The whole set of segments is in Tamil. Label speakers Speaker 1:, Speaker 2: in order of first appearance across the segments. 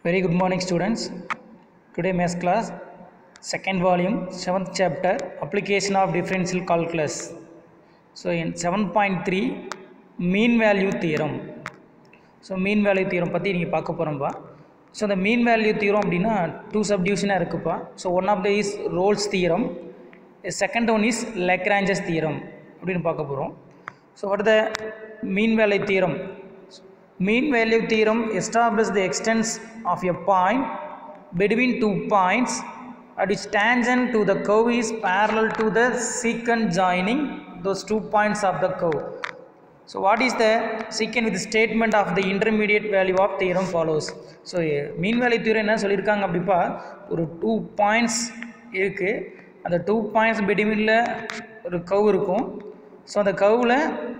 Speaker 1: Very good morning, students. Today, math class, second volume, seventh chapter, application of differential calculus. So, in 7.3, mean value theorem. So mean value theorem பற்றி நீங்கள் பார்க்க போகிறோம்ப்பா ஸோ இந்த மீன் வேல்யூ தியரம் அப்படின்னா டூ சப்டிவிஷனாக இருக்குப்பா so one of the is Rolle's theorem second one is Lagrange's theorem அப்படின்னு பார்க்க போகிறோம் so what the mean value theorem mean value theorem establishes the extents of a point between two points at which tangent to the curve is parallel to the secant joining those two points of the curve. So what is the secant with the statement of the intermediate value of theorem follows. So mean value theorem என்ன சொல்லியிருக்காங்க அப்படிப்பா ஒரு டூ பாயிண்ட்ஸ் இருக்குது அந்த டூ பாயிண்ட்ஸ் பிட்வீனில் ஒரு கவ் இருக்கும் ஸோ அந்த கவ்வில்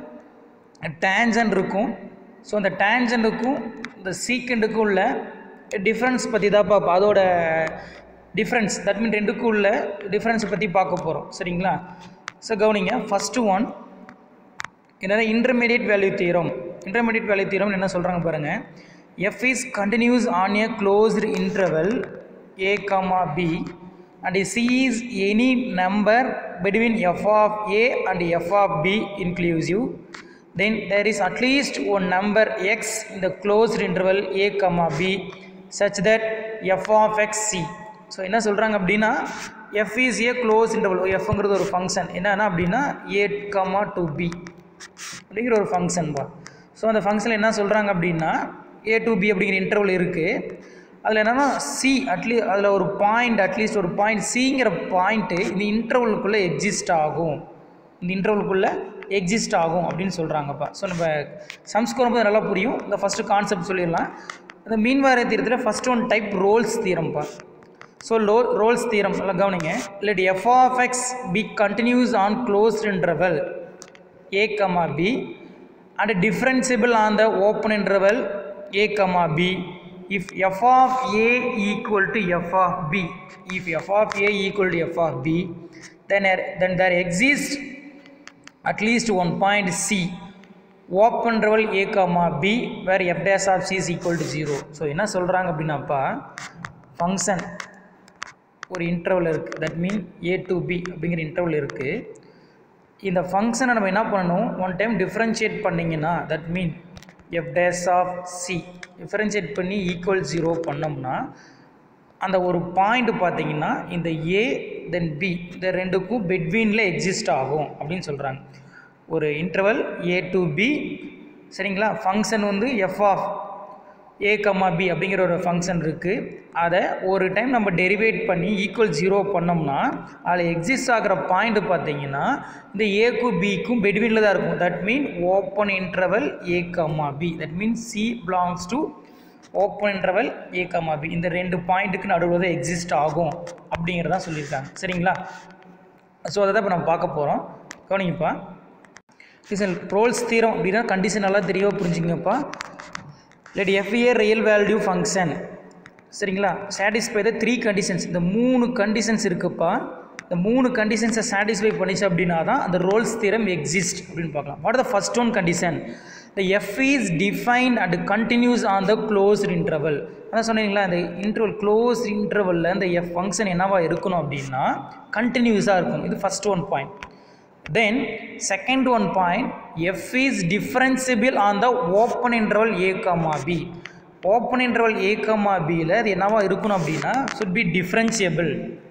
Speaker 1: டேஞ்சன்ட் இருக்கும் ஸோ அந்த டேஞ்சண்ட்டுக்கும் இந்த சீக்கண்டுக்கும் உள்ள டிஃப்ரென்ஸ் பற்றி தான் பார்ப்போம் அதோட டிஃப்ரென்ஸ் தட் மீன் ரெண்டுக்கும் உள்ள டிஃப்ரென்ஸ் பற்றி பார்க்க போகிறோம் சரிங்களா ஸோ கவனிங்க ஃபஸ்ட்டு ஒன் என்னென்னா intermediate value theorem intermediate value theorem என்ன சொல்கிறாங்க பாருங்கள் f is continuous on a closed interval A comma b and c is any number between f of a and f of b inclusive then there is at least one number x in the closed interval a comma b such that f of x c so என்ன சொல்கிறாங்க அப்படின்னா f is a close interval எஃப்ங்கிறது ஒரு ஃபங்க்ஷன் என்னென்னா அப்படின்னா ஏ கமா டு பி அப்படிங்கிற ஒரு ஃபங்க்ஷன் பா ஸோ அந்த ஃபங்க்ஷனில் என்ன சொல்கிறாங்க அப்படின்னா ஏ டு பி அப்படிங்கிற இன்டர்வல் இருக்குது அதில் என்னென்னா சி அட்லீ அதில் ஒரு பாயிண்ட் அட்லீஸ்ட் ஒரு பாயிண்ட் சிங்கிற பாயிண்ட்டு இந்த இன்டர்வலுக்குள்ளே எக்ஸிஸ்ட் ஆகும் இந்த இன்டர்வலுக்குள்ளே எக்ஸிஸ்ட் ஆகும் அப்படின்னு சொல்கிறாங்கப்பா ஸோ நம்ம சம்ஸ்கோர் போது நல்லா புரியும் இந்த ஃபஸ்ட்டு கான்செப்ட் சொல்லிடலாம் இந்த மீன்வார தீரத்தில் ஃபஸ்ட் ஒன் டைப் ரோல்ஸ் தீரம்ப்பா ஸோ லோ ரோல்ஸ் தீரம் நல்லா கவனிங்க let f of x be continuous on closed interval A comma b and differentiable on the open interval A comma b if f of a equal to f of b if f of a equal to f of b then then there exists at least one point c open interval a comma b where f dash of c is equal to 0 so என்ன சொல்கிறாங்க அப்படின்னாப்பா ஃபங்க்ஷன் ஒரு இன்டர்வல் இருக்குது that mean a to b அப்படிங்கிற இன்டர்வல் இருக்குது இந்த ஃபங்க்ஷனை நம்ம என்ன பண்ணணும் ஒன் டைம் டிஃப்ரென்ஷியேட் பண்ணிங்கன்னா that mean f dash of c differentiate பண்ணி ஈக்குவல் ஜீரோ பண்ணோம்னா அந்த ஒரு பாயிண்ட் பார்த்தீங்கன்னா இந்த ஏ தென் பி இந்த ரெண்டுக்கும் பெட்வீனில் எக்ஸிஸ்ட் ஆகும் அப்படின்னு சொல்கிறாங்க ஒரு இன்டர்வல் ஏ டு பி சரிங்களா ஃபங்க்ஷன் வந்து F of A comma B அப்படிங்கிற ஒரு ஃபங்க்ஷன் இருக்குது அதை ஒரு டைம் நம்ம டெரிவேட் பண்ணி ஈக்குவல் ஜீரோ பண்ணோம்னா அதில் எக்ஸிஸ்ட் ஆகிற பாயிண்ட் பார்த்தீங்கன்னா இந்த ஏக்கும் பிக்கும் பெட்வீனில் தான் இருக்கும் that mean open interval A comma B that mean C belongs to open interval A comma B இந்த ரெண்டு பாயிண்ட்டுக்கு நடுவில் தான் எக்ஸிஸ்ட் ஆகும் அப்படிங்கிறதான் சொல்லியிருக்காங்க சரிங்களா ஸோ அதை தான் இப்போ நம்ம பார்க்க போகிறோம் கவனிங்கப்பா டிசன் ரோல்ஸ் தீரம் அப்படின்னா கண்டிஷன் நல்லா தெளிவாக புரிஞ்சுங்கப்பா let F a real value function சரிங்களா சாட்டிஸ்ஃபை த த்ரீ கண்டிஷன்ஸ் இந்த மூணு கண்டிஷன்ஸ் இருக்குப்பா இந்த மூணு கண்டிஷன்ஸை சாட்டிஸ்ஃபை பண்ணிச்சு அப்படின்னா தான் அந்த ரோல்ஸ் தீரம் எக்ஸிஸ்ட் அப்படின்னு பார்க்கலாம் what the first one condition the F is defined and continuous on the closed interval அதான் சொன்னீங்களா அந்த இன்டர்வல் க்ளோஸ் இன்டர்வலில் இந்த எஃப் ஃபங்க்ஷன் என்னவா இருக்கணும் அப்படின்னா கண்டினியூஸாக இருக்கும் இது first one point then second one point f is differentiable on the open interval a comma b open interval a comma b ல அது என்னவா இருக்கணும் அப்படின்னா should be differentiable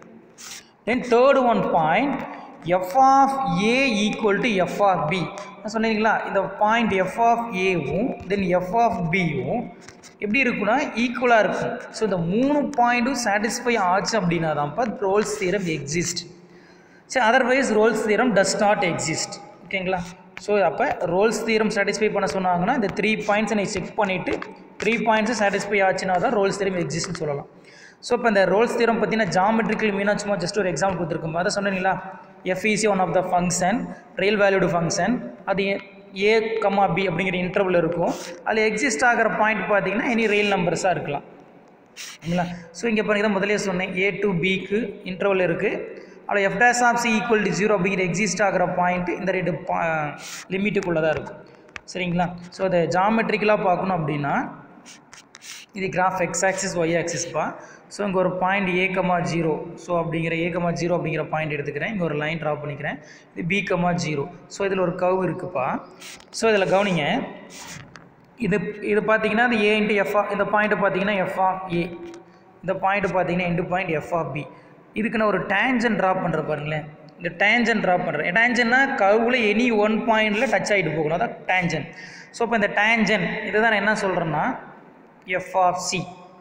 Speaker 1: then third one point f of a equal to f of b சொன்னீங்களா இந்த பாயிண்ட் f of aவும் தென் f of bவும் எப்படி இருக்குன்னா ஈக்குவலாக இருக்கும் ஸோ இந்த மூணு பாயிண்ட்டும் சாட்டிஸ்ஃபை ஆச்சு அப்படின்னா தான்ப்பா ரோல்ஸ் தீரம் எக்ஸிஸ்ட் சரி otherwise Rolle's theorem does not exist ஓகேங்களா ஸோ அப்போ ரோல்ஸ் தீரம் சாட்டிஸ்ஃபை பண்ண சொன்னாங்கன்னா இந்த த்ரீ பாயிண்ட்ஸை நீ செக் பண்ணிவிட்டு த்ரீ பாயிண்ட்ஸை சாட்டிஸ்ஃபை ஆச்சுன்னா தான் ரோல்ஸ் தீரம் எக்ஸிஸ்ட்னு சொல்லலாம் ஸோ இப்போ இந்த ரோல்ஸ் தீரம் பார்த்தீங்கன்னா ஜாமெட்ரிக்கல் மீனா சும்மா ஜஸ்ட் ஒரு எக்ஸாம்பிள் கொடுத்துருக்கோம் அதை சொன்னீங்களா F is one of the function real valued function அது ஏ கம்மா பி அப்படிங்கிற இன்டர்வல் இருக்கும் அதில் எக்ஸிஸ்ட் ஆகிற பாயிண்ட் பார்த்தீங்கன்னா எனி ரியல் நம்பர்ஸாக இருக்கலாம் சரிங்களா ஸோ இங்கே பாருங்க தான் முதலே சொன்னேன் ஏ டு பிக்கு இன்டர்வல் இருக்குது அதில் F dash of C equal to zero அப்படிங்கிற எக்ஸிஸ்ட் ஆகிற பாயிண்ட் இந்த ரெண்டு பா லிமிட்டுக்குள்ளே தான் இருக்கும் சரிங்களா ஸோ அதை ஜாமெட்ரிக்கலாக பார்க்கணும் அப்படின்னா இது கிராஃப் எக்ஸ் ஆக்சிஸ் ஒய் ஆக்சிஸ்ப்பா ஸோ இங்கே ஒரு point A comma zero so அப்படிங்கிற ஏ கமா ஜீரோ அப்படிங்கிற பாயிண்ட் எடுத்துக்கிறேன் இங்கே ஒரு லைன் ட்ரா பண்ணிக்கிறேன் இது பி கமா ஜீரோ ஸோ இதில் ஒரு கவ் இருக்குப்பா ஸோ இதில் கவனிங்க இது இது பார்த்தீங்கன்னா இந்த ஏ இன்ட்டு எஃப் இந்த பாயிண்ட்டு பார்த்தீங்கன்னா எஃப் ஆஃப் ஏ இந்த பாயிண்ட் பார்த்தீங்கன்னா into point F of B இதுக்கு நான் ஒரு டேஞ்சன் ட்ரா பண்ணுறேன் பாருங்களேன் இந்த டேஞ்சன் ட்ரா பண்ணுறேன் டேஞ்சன்னா கவுவில் எனி ஒன் பாயிண்டில் டச் ஆகிட்டு போகணும் அதான் டேஞ்சன் ஸோ இப்போ இந்த டேஞ்சன் இதுதான் நான் என்ன சொல்கிறேன்னா எஃப் ஆஃப் சி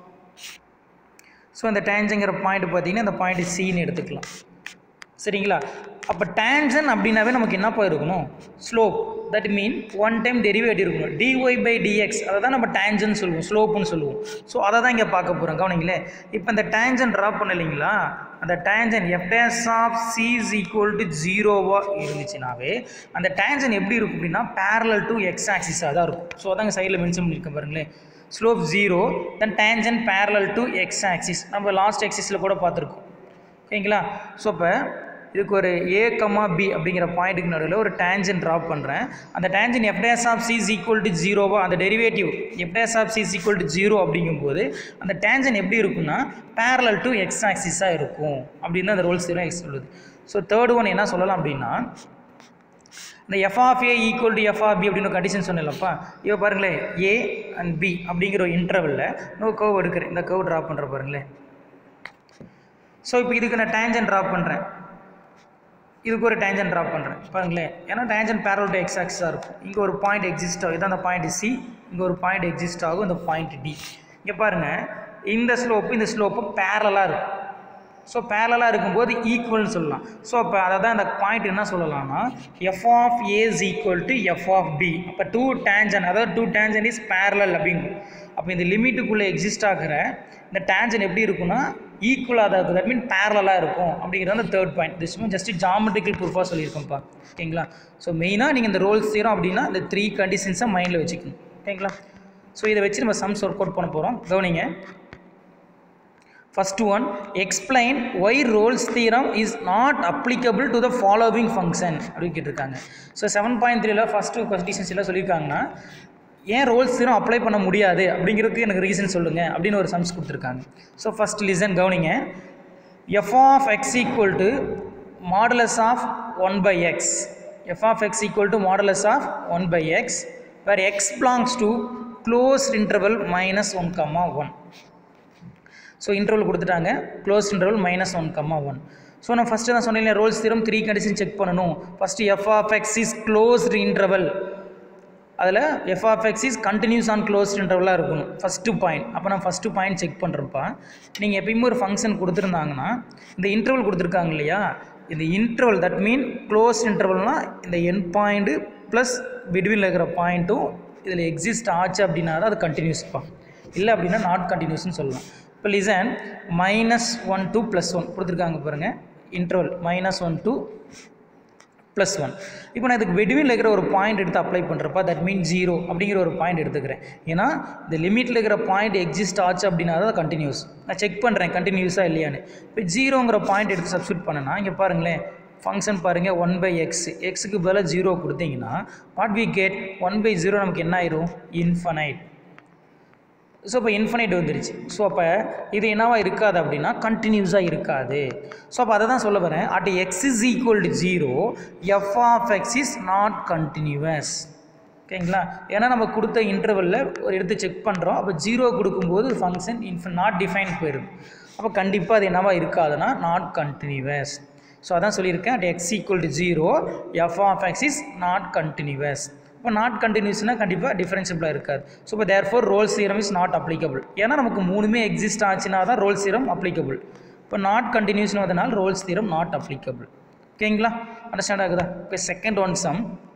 Speaker 1: ஸோ இந்த டேஞ்சங்கிற பாயிண்ட் பார்த்தீங்கன்னா இந்த பாயிண்ட் சின்னு எடுத்துக்கலாம் சரிங்களா அப்போ டேஞ்சன் அப்படின்னாவே நமக்கு என்னப்பா இருக்கணும் slope that mean one time derivative இருக்கணும் டிஒய் பை டிஎக்ஸ் அதை தான் நம்ம டேஞ்சன் சொல்லுவோம் ஸ்லோப்புன்னு சொல்லுவோம் ஸோ அதை தான் இங்கே பார்க்க போகிறோம் கவனிங்களே இப்போ இந்த டேஞ்சன் ட்ரா பண்ண இல்லைங்களா அந்த tangent F dash of C is equal to ஜீரோவாக இருந்துச்சுனாவே அந்த டேஞ்சன் எப்படி இருக்கும் அப்படின்னா பேரலல் டு எக்ஸ் ஆக்சிஸாக தான் இருக்கும் ஸோ அதாங்க சைடில் மென்ஷன் பண்ணியிருக்கேன் பாருங்களேன் slope zero then tangent parallel to X axis நம்ம லாஸ்ட் எக்ஸிஸில் கூட பார்த்துருக்கோம் ஓகேங்களா ஸோ இப்போ இதுக்கு ஒரு ஏ கமா பி அப்படிங்கிற பாயிண்ட்டுக்கு நடுவில் ஒரு டேஞ்சன் ட்ராப் பண்ணுறேன் அந்த tangent F dash of C is equal to ஜீரோவா அந்த derivative F dash of C is equal to zero அப்படிங்கும்போது அந்த டேஞ்சன் எப்படி இருக்கும்னா பேரலல் டு எக்ஸ் ஆக்சிஸாக இருக்கும் அப்படின்னு தான் அந்த ரோல்ஸ் எல்லாம் எக்ஸ் சொல்லுது ஸோ தேர்ட் ஒன் என்ன சொல்லலாம் அப்படின்னா இந்த F of A equal to F of B அப்படின்னு கண்டிஷன் சொன்னேன்லப்பா இப்போ பாருங்களேன் ஏ அண்ட் பி அப்படிங்கிற ஒரு இன்டர்வலில் இன்னொரு கர்வ் எடுக்கிறேன் இந்த கர்வ் ட்ராப் பண்ணுற பாருங்களேன் ஸோ இப்போ இதுக்கு நான் டேஞ்சன் ட்ராப் பண்ணுறேன் இதுக்கு ஒரு டேஞ்சன் ட்ராப் பண்ணுறேன் பாருங்களேன் ஏன்னா டேஞ்சன் பேரல் டு எக்ஸ் ஆக்ஸாக இருக்கும் இங்கே ஒரு பாயிண்ட் எக்ஸிஸ்ட் ஆகும் இதான் அந்த பாயிண்ட் சி இங்கே ஒரு பாயிண்ட் எக்ஸிஸ்ட் ஆகும் இந்த பாயிண்ட் டி இங்கே பாருங்கள் இந்த ஸ்லோப்பு இந்த ஸ்லோப்பு பேரலாக இருக்கும் ஸோ பேரலாக இருக்கும்போது ஈக்குவல்னு சொல்லலாம் ஸோ அப்போ அதை தான் இந்த பாயிண்ட் என்ன சொல்லலாம்னா F of A is equal to F of B அப்போ டூ டேஞ்சன் அதாவது டூ டேஞ்சன் இஸ் பேரலல் அப்படிங்கும் அப்போ இந்த லிமிட்டுக்குள்ளே எக்ஸிஸ்ட் ஆகிற இந்த டேஞ்சன் எப்படி இருக்குன்னா ஈக்குவலாக தான் இருக்கும் தட் மீன் பேரலாக இருக்கும் அப்படிங்கிறது அந்த third point this mean just geometrical ப்ரூஃபாக சொல்லியிருக்கோம்ப்பா ஓகேங்களா ஸோ மெயினாக நீங்கள் இந்த ரோல்ஸ் தீரும் அப்படின்னா இந்த த்ரீ கண்டிஷன்ஸை மைண்டில் வச்சுக்கணும் ஓகேங்களா ஸோ இதை வச்சு நம்ம சம்ஸ் ஒர்க் அவுட் பண்ண போகிறோம் கவனிங்க first one explain why Rolle's theorem is not applicable to the following function அப்படின்னு கேட்டிருக்காங்க ஸோ செவன் பாயிண்ட் த்ரீல ஃபஸ்ட்டு கண்டிஷன்ஸ் எல்லாம் சொல்லியிருக்காங்கன்னா ஏன் ரோல்ஸ் தீரம் அப்ளை பண்ண முடியாது அப்படிங்கிறதுக்கு எனக்கு ரீசன் சொல்லுங்கள் அப்படின்னு ஒரு சம்ஸ் கொடுத்துருக்காங்க ஸோ ஃபஸ்ட் லிசன் கவனிங்க F of X equal to modulus of one by X F of X equal to modulus of one by X where X belongs to close interval minus one comma one so interval கொடுத்துட்டாங்க close interval minus one comma one so நான் ஃபஸ்ட்டு தான் சொன்னேன் Rolle's theorem three condition check பண்ணணும் first F of X is closed interval அதில் F of X is continuous on closed இன்டர்வலாக இருக்கணும் ஃபஸ்ட்டு பாயிண்ட் அப்போ நான் ஃபஸ்ட்டு பாயிண்ட் செக் பண்ணுறப்பா நீங்கள் எப்பயுமே ஒரு ஃபங்க்ஷன் கொடுத்துருந்தாங்கன்னா இந்த இன்டர்வல் கொடுத்துருக்காங்க இல்லையா இந்த இன்டர்வல் தட் மீன் க்ளோஸ் இன்டர்வல்னால் இந்த என் பாயிண்ட்டு ப்ளஸ் பிட்வீனில் இருக்கிற பாயிண்ட்டும் இதில் எக்ஸிஸ்ட் ஆச்சு அப்படின்னா தான் அது கண்டினியூஸ்ப்பா இல்லை அப்படின்னா நாட் கண்டினியூஸ்னு சொல்லலாம் இப்போ listen minus one to plus one கொடுத்துருக்காங்க பாருங்கள் interval minus one to plus one இப்போ நான் இதுக்கு வெடிவில் இருக்கிற ஒரு பாயிண்ட் எடுத்து அப்ளை பண்ணுறப்ப தட் மீன் ஜீரோ அப்படிங்கிற ஒரு பாயிண்ட் எடுத்துக்கிறேன் ஏன்னா இந்த லிமிட்டில் இருக்கிற பாயிண்ட் எக்ஸிஸ்ட் ஆச்சு அப்படின்னா தான் கண்டினியூஸ் நான் செக் பண்ணுறேன் கண்டினியூஸாக இல்லையான்னு இப்போ ஜீரோங்கிற பாயிண்ட் எடுத்து சப்ஸ்டியூட் பண்ணனா இங்கே பாருங்களேன் ஃபங்க்ஷன் பாருங்கள் ஒன் பை எக்ஸ் எக்ஸுக்கு பதிலாக ஜீரோ கொடுத்தீங்கன்னா what we get one by zero நமக்கு என்ன ஆயிரும் இன்ஃபனைட் ஸோ இப்போ இன்ஃபனைட் வந்துருச்சு ஸோ அப்போ இது என்னவா இருக்காது அப்படின்னா கண்டினியூஸாக இருக்காது ஸோ அப்போ அதை தான் சொல்ல வரேன் at X is equal to zero F of X is not continuous ஓகேங்களா ஏன்னா நம்ம கொடுத்த இன்டர்வலில் ஒரு எடுத்து செக் பண்ணுறோம் அப்போ ஜீரோ கொடுக்கும்போது ஃபங்க்ஷன் இன்ஃப நாட் டிஃபைன் போயிடும் அப்போ கண்டிப்பாக அது என்னவா இருக்காதுன்னா நாட் கண்டினியூவஸ் ஸோ அதான் சொல்லியிருக்கேன் at X equal to zero F of X is not continuous இப்போ நாட் கண்டினியூஸ்னால் கண்டிப்பாக டிஃபரன்ஷியபிளாக இருக்காது ஸோ இப்போ therefore Rolle theorem is not applicable ஏன்னா நமக்கு மூணுமே எக்ஸிஸ்ட் ஆச்சுன்னா தான் ரோல் சீரம் அப்ளிகபிள் இப்போ நாட் கண்டினியூஸ்னு வந்தனால ரோல்ஸ் தீரம் நாட் அப்ளிகபிள் ஓகேங்களா அண்டர்ஸ்டாண்ட் ஆகுதா இப்போ second one sum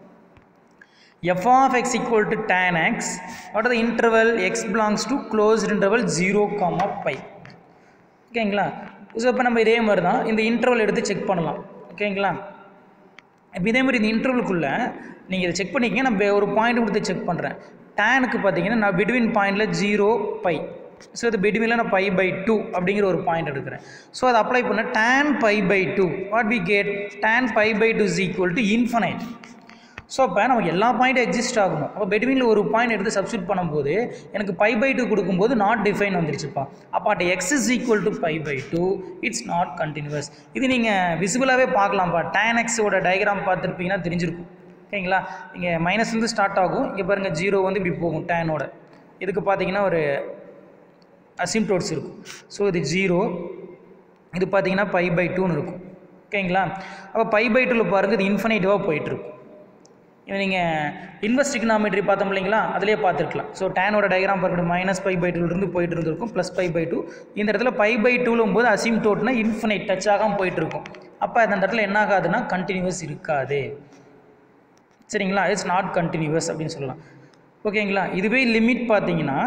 Speaker 1: F of X equal to tan X what the interval X belongs to closed interval zero gamma pi ஓகேங்களா ஸோ இப்போ நம்ம இதே மாதிரி தான் இந்த இன்டர்வல் எடுத்து செக் பண்ணலாம் ஓகேங்களா இப்போ இதே மாதிரி இந்த இன்டர்வலுக்குள்ளே நீங்கள் இதை செக் பண்ணிக்கங்க நான் பே- ஒரு பாயிண்ட் கொடுத்து செக் பண்ணுறேன் டேனுக்கு பார்த்தீங்கன்னா நான் பிட்வீன் பாயிண்டில் ஜீரோ பை ஸோ இது பிட்வீனில் நான் பை பை டூ அப்படிங்கிற ஒரு பாயிண்ட் எடுக்கிறேன் ஸோ அதை அப்ளை பண்ண tan pi by two what we get tan pi by two is equal to infinite so அப்போ நமக்கு எல்லா பாயிண்ட்டும் எக்ஸிஸ்ட் ஆகணும் அப்போ பெட்வீனில் ஒரு பாயிண்ட் எடுத்து சப்ஸ்டியூட் பண்ணும்போது எனக்கு பை பை டூ கொடுக்கும்போது நாட் டிஃபைன் வந்துருச்சுப்பா அப்போ at X is equal to pi by two it's not continuous இது நீங்கள் விசிபிளாகவே பார்க்கலாம்ப்பா டேன் எக்ஸோட டயக்ராம் பார்த்துருப்பீங்கன்னா தெரிஞ்சிருக்கும் ஓகேங்களா இங்கே மைனஸ்லேருந்து ஸ்டார்ட் ஆகும் இங்கே பாருங்கள் ஜீரோ வந்து இப்படி போகும் டேனோட இதுக்கு பார்த்தீங்கன்னா ஒரு அசிம்டோட்ஸ் இருக்கும் ஸோ இது ஜீரோ இது பார்த்தீங்கன்னா பை பை டூன்னு இருக்கும் ஓகேங்களா அப்போ பை பை டூவில் பாருங்கள் இது இன்ஃபனைட்டிவாக போயிட்டுருக்கும் இது நீங்கள் இன்வெஸ்ட் இக்கனாமெட்ரி பார்த்தோம் இல்லைங்களா அதிலே பார்த்துருக்கலாம் ஸோ டேனோட டயக்ராம் பார்க்கணும் மைனஸ் பை பை டூலேருந்து போயிட்டு இருந்திருக்கும் ப்ளஸ் பை பை டூ இந்த இடத்துல பை பை டூலும் போது அசிம் டோட்னா இன்ஃபினைட் டச் ஆகாமல் போயிட்டுருக்கும் அப்போ அந்த இடத்துல என்ன ஆகாதுன்னா கண்டினியூஸ் இருக்காது சரிங்களா இட்ஸ் நாட் கண்டினியூஸ் அப்படின்னு சொல்லலாம் ஓகேங்களா இதுவே லிமிட் பார்த்தீங்கன்னா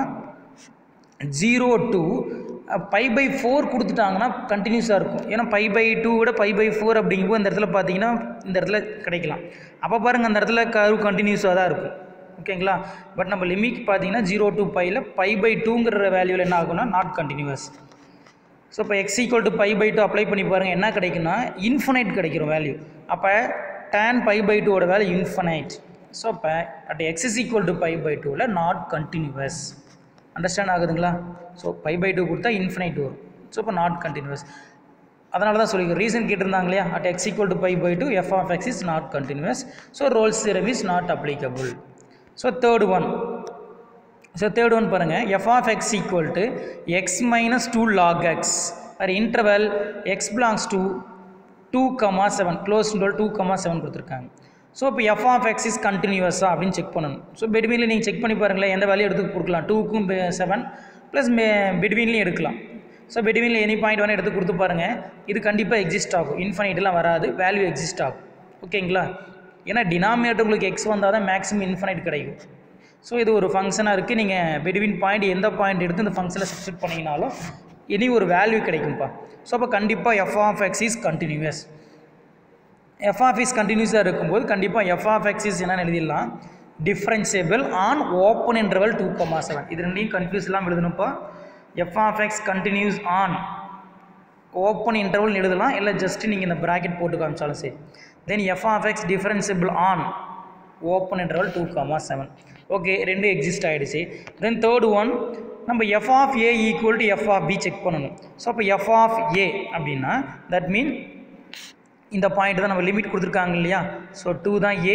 Speaker 1: zero to pi by four கொடுத்துட்டாங்கன்னா கண்டினியூஸாக இருக்கும் ஏன்னா பை பை டூ விட பை பை ஃபோர் அப்படிங்கும்போது இந்த இடத்துல பார்த்தீங்கன்னா இந்த இடத்துல கிடைக்கலாம் அப்போ பாருங்கள் அந்த இடத்துல கரு கண்டினியூஸாக தான் இருக்கும் ஓகேங்களா பட் நம்ம லிமிட் பார்த்தீங்கன்னா ஜீரோ டூ பையில் பை பை டூங்கிற வேல்யூவில் என்ன ஆகும்னா நாட் கண்டினியூஸ் ஸோ இப்போ X equal to pi by two apply பண்ணி பாருங்கள் என்ன கிடைக்குன்னா இன்ஃபனைட் கிடைக்கிறோம் வேல்யூ அப்போ டேன் பை பை டூவோட வேல்யூ இன்ஃபனைட் ஸோ இப்போ at X is equal to pi by டூவில் நாட் கண்டினியூவஸ் அண்டர்ஸ்டாண்ட் ஆகுதுங்களா ஸோ பை பை டூ கொடுத்தா இன்ஃபினைட் வரும் ஸோ இப்போ நாட் கண்டினியூஸ் அதனால தான் சொல்லிக்கிறேன் ரீசன் கேட்டிருந்தாங்க இல்லையா at X equal to pi by two F of X is not continuous so Rolle's theorem is not applicable so third one so third one பாருங்கள் F of X equal to X minus two log X or interval X belongs to two comma seven close two comma seven கொடுத்துருக்காங்க ஸோ இப்போ எஃப் ஆஃப் எக்ஸ் இஸ் கண்டினியூவஸா அப்படின்னு செக் பண்ணணும் ஸோ பெட்வீனில் நீங்கள் செக் பண்ணி பாருங்களேன் எந்த வேல்யூ எடுத்து கொடுக்கலாம் டூக்கும் செவன் ப்ளஸ் பெட்வீன்லையும் எடுக்கலாம் ஸோ பெட்வீனில் எனி பாயிண்ட் வேணால் எடுத்து கொடுத்து பாருங்கள் இது கண்டிப்பாக எக்ஸிஸ்ட் ஆகும் இன்ஃபனைட்லாம் வராது வேல்யூ எக்ஸிஸ்ட் ஆகும் ஓகேங்களா ஏன்னா டினாமினேட்டர் உங்களுக்கு எக்ஸ் வந்தால் தான் மேக்ஸிமம் இன்ஃபனைட் கிடைக்கும் ஸோ இது ஒரு ஃபங்க்ஷனாக இருக்குது நீங்கள் பெட்வீன் பாயிண்ட் எந்த பாயிண்ட் எடுத்து இந்த ஃபங்க்ஷனில் சப்ஸ்டியூட் பண்ணிங்கனாலும் இனி ஒரு வேல்யூ கிடைக்கும்ப்பா ஸோ அப்போ கண்டிப்பாக F of X is continuous F of is கண்டினியூஸாக இருக்கும்போது கண்டிப்பாக எஃப் ஆஃப் எக்ஸ் இஸ் என்னன்னு எழுதிடலாம் differentiable on open interval two comma seven இது ரெண்டையும் கன்ஃபியூஸ் இல்லாமல் எழுதணும்ப்பா F of X continuous on open interval எழுதலாம் இல்லை ஜஸ்ட் நீங்கள் இந்த ப்ராக்கெட் போட்டு காமிச்சாலும் சரி then F of X differentiable on open interval two comma seven okay ரெண்டு எக்ஸிஸ்ட் ஆகிடுச்சு தென் தேர்ட் ஒன் நம்ம F of A equal to F of B check பண்ணணும் ஸோ அப்போ எஃப் ஆஃப் ஏ அப்படின்னா தட் மீன் இந்த பாயிண்ட் தான் நம்ம லிமிட் கொடுத்துருக்காங்க இல்லையா ஸோ டூ தான் ஏ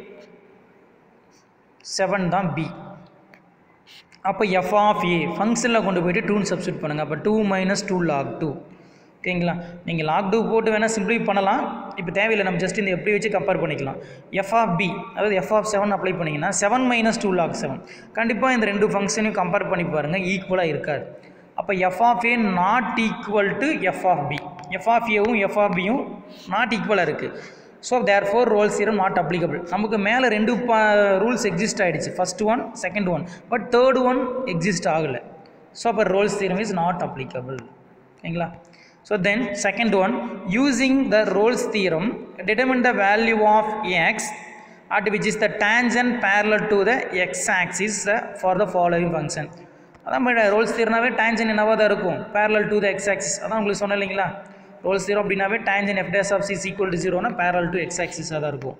Speaker 1: செவன் தான் பி அப்போ எஃப் ஆஃப் ஏ ஃபங்க்ஷனில் கொண்டு போயிட்டு டூன்னு சப்ஸ்டியூட் பண்ணுங்கள் அப்போ two minus two log two ஓகேங்களா நீங்கள் லாக் டூ போட்டு வேணால் சிம்பிளி பண்ணலாம் இப்போ தேவையில்லை நம்ம ஜஸ்ட் இந்த எப்படி வச்சு கம்பேர் பண்ணிக்கலாம் எஃப் ஆஃப் பி அதாவது எஃப் ஆஃப் செவன் அப்ளை பண்ணிங்கன்னா seven minus two log seven கண்டிப்பாக இந்த ரெண்டு ஃபங்க்ஷனையும் கம்பேர் பண்ணி பாருங்கள் ஈக்குவலாக இருக்காது அப்போ F of A not equal to F of P F of ஏவும் எஃப் ஆஃப் பியும் நாட் ஈக்குவலாக இருக்குது so therefore Rolle's theorem not applicable நமக்கு மேலே ரெண்டு பா ரூல்ஸ் எக்ஸிஸ்ட் ஆகிடுச்சு first one second one but third one exist ஆகலை ஸோ அப்போ Rolle's theorem is not applicable ஓகேங்களா so then second one using the Rolle's theorem determine the value of x at which is the tangent parallel to the x axis uh, for the following function அதான் ரோல்ஸ் தீரனாவே டேஞ்சன் என்னவா தான் இருக்கும் parallel to the x axis அதான் உங்களுக்கு சொன்னேன் இல்லைங்களா ரோல்ஸ் தீரம் அப்படின்னாவே tangent F dash of C equal to ஜீரோனா parallel to x axis தான் இருக்கும்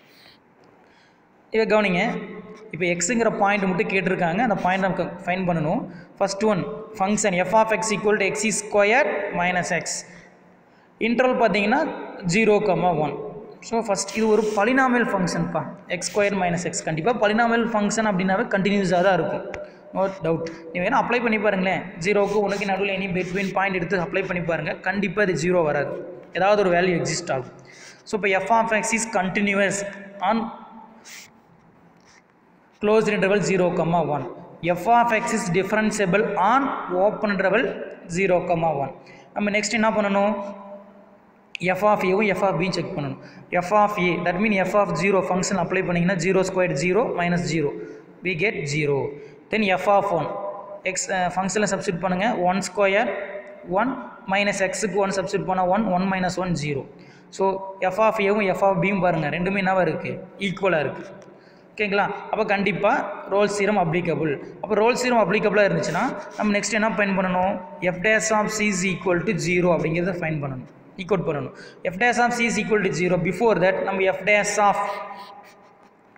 Speaker 1: இதை கவனிங்க இப்போ எக்ஸுங்கிற பாயிண்ட் மட்டும் கேட்டிருக்காங்க அந்த பாயிண்ட் நமக்கு ஃபைன் பண்ணணும் first one function F of X equal to X square minus X interval பார்த்தீங்கன்னா zero comma one so first இது ஒரு பலினாமல் ஃபங்க்ஷன்ப்பா எக்ஸ் ஸ்கொயர் மைனஸ் எக்ஸ் கண்டிப்பாக பலினாமல் ஃபங்க்ஷன் அப்படின்னாவே கண்டினியூஸாக தான் இருக்கும் நோ டவுட் நீ வேணால் அப்ளை பண்ணி பாருங்களேன் ஜீரோக்கு உனக்கு நடுவில் எனி பிட்வீன் பாயிண்ட் எடுத்து அப்ளை பண்ணி பாருங்கள் கண்டிப்பாக இது ஜீரோ வராது ஏதாவது ஒரு வேல்யூ எக்ஸிஸ்ட் ஆகும் ஸோ இப்போ F of X is continuous on closed interval 0 comma 1 f of x is differentiable on open interval 0 comma 1 நம்ம நெக்ஸ்ட் என்ன பண்ணணும் எஃப் ஆஃப் ஏவும் எஃப் ஆஃப் பியும் செக் பண்ணணும் F of A that mean F of zero function apply பண்ணிங்கன்னா zero square zero minus zero we get zero then F of one X ஃபங்க்ஷனில் சப்ஸ்டியூட் பண்ணுங்கள் ஒன் ஸ்கொயர் ஒன் மைனஸ் எக்ஸுக்கு ஒன் சப்ஸ்டியூட் பண்ணால் one one minus one zero so F of ஏவும் எஃப் ஆஃப் பியும் பாருங்கள் ரெண்டுமே என்னவா இருக்குது ஈக்குவலாக இருக்குது ஓகேங்களா அப்போ கண்டிப்பாக ரோல் சீரம் அப்ளிகபிள் அப்போ ரோல் சீரம் அப்ளிகபிளாக இருந்துச்சுன்னா நம்ம நெக்ஸ்ட் என்ன ஃபைன் பண்ணணும் f dash of C is equal to zero அப்படிங்கிறத ஃபைன் பண்ணணும் ஈக்குவல் பண்ணணும் f dash of C is equal to zero before that நம்ம f dash of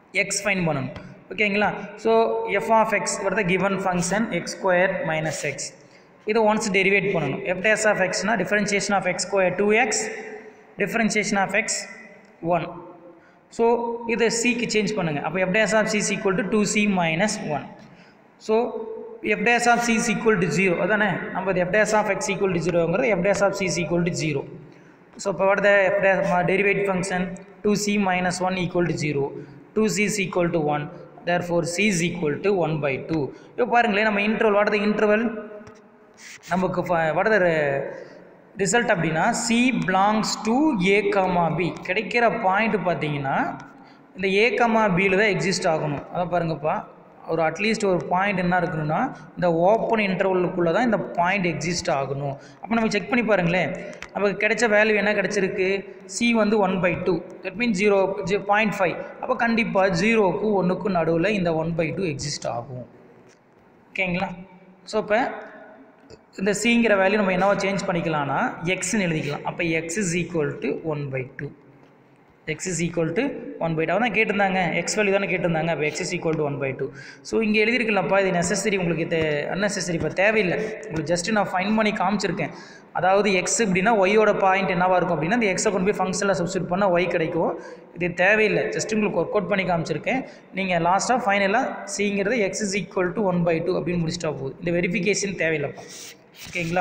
Speaker 1: x find பண்ணணும் ஓகேங்களா ஸோ எஃப் ஆஃப் எக்ஸ் வரத given function x square minus x இது ஒன்ஸ் டெரிவேட் பண்ணணும் எஃப் டேஸ் ஆஃப் எக்ஸ்னா differentiation of X square two x differentiation of x one so இதை சிக்கு சேஞ்ச் பண்ணுங்கள் அப்போ f dash of C is equal to two c minus one so f dash of C is equal to zero அதானே நம்ம f dash of X equal to ஜீரோங்கிறது f dash of C is equal to zero so இப்போ what the f dash derivate function two c minus one equal to zero two c is equal to one therefore c is equal to one by two இப்போ பாருங்களேன் நம்ம இன்டர்வல் வாட் த இன்டர்வல் நமக்கு வாட் த ரிசல்ட் அப்படின்னா c belongs to a comma b கிடைக்கிற பாயிண்ட் பார்த்தீங்கன்னா இந்த ஏ கமா பியில் தான் எக்ஸிஸ்ட் ஆகணும் அதான் பாருங்கப்பா ஒரு அட்லீஸ்ட் ஒரு பாயிண்ட் என்ன இருக்கணும்னா இந்த ஓப்பன் இன்டர்வலுக்குள்ளே தான் இந்த பாயிண்ட் எக்ஸிஸ்ட் ஆகணும் அப்போ நம்ம செக் பண்ணி பாருங்களேன் நமக்கு கிடைச்ச வேல்யூ என்ன கிடச்சிருக்கு சி வந்து one by two that mean zero ஜி பாயிண்ட் ஃபைவ் அப்போ கண்டிப்பாக ஜீரோக்கும் ஒன்றுக்கும் நடுவில் இந்த ஒன் பை டூ எக்ஸிஸ்ட் ஆகும் ஓகேங்களா ஸோ இப்போ இந்த சிங்கிற வேல்யூ நம்ம என்னவா சேஞ்ச் பண்ணிக்கலாம்னா எக்ஸ்ன்னு எழுதிக்கலாம் அப்போ x is equal to one by two x is equal to one by two அதான் கேட்டிருந்தாங்க எக்ஸ் வேல்யூ தானே கேட்டிருந்தாங்க அப்போ x is equal to one by two so இங்கே எழுதிருக்கலப்பா இது நெசசரி உங்களுக்கு தே அன்னெசரி இப்போ தேவையில்லை உங்களுக்கு ஜஸ்ட் நான் ஃபைன் பண்ணி காமிச்சிருக்கேன் அதாவது எக்ஸ் அப்படின்னா ஒய்யோட பாயிண்ட் என்னவாக இருக்கும் அப்படின்னா இந்த எக்ஸை கொண்டு போய் ஃபங்க்ஷனில் சப்ஸ்டியூட் பண்ணால் ஒய் கிடைக்கும் இது தேவையில்லை ஜஸ்ட் உங்களுக்கு ஒர்க் அவுட் பண்ணி காமிச்சிருக்கேன் நீங்கள் லாஸ்ட்டாக ஃபைனலாக சிங்கிறது x is equal to one by two அப்படின்னு முடிச்சிட்டா போகுது இந்த வெரிஃபிகேஷன் தேவையில்லைப்பா ஓகேங்களா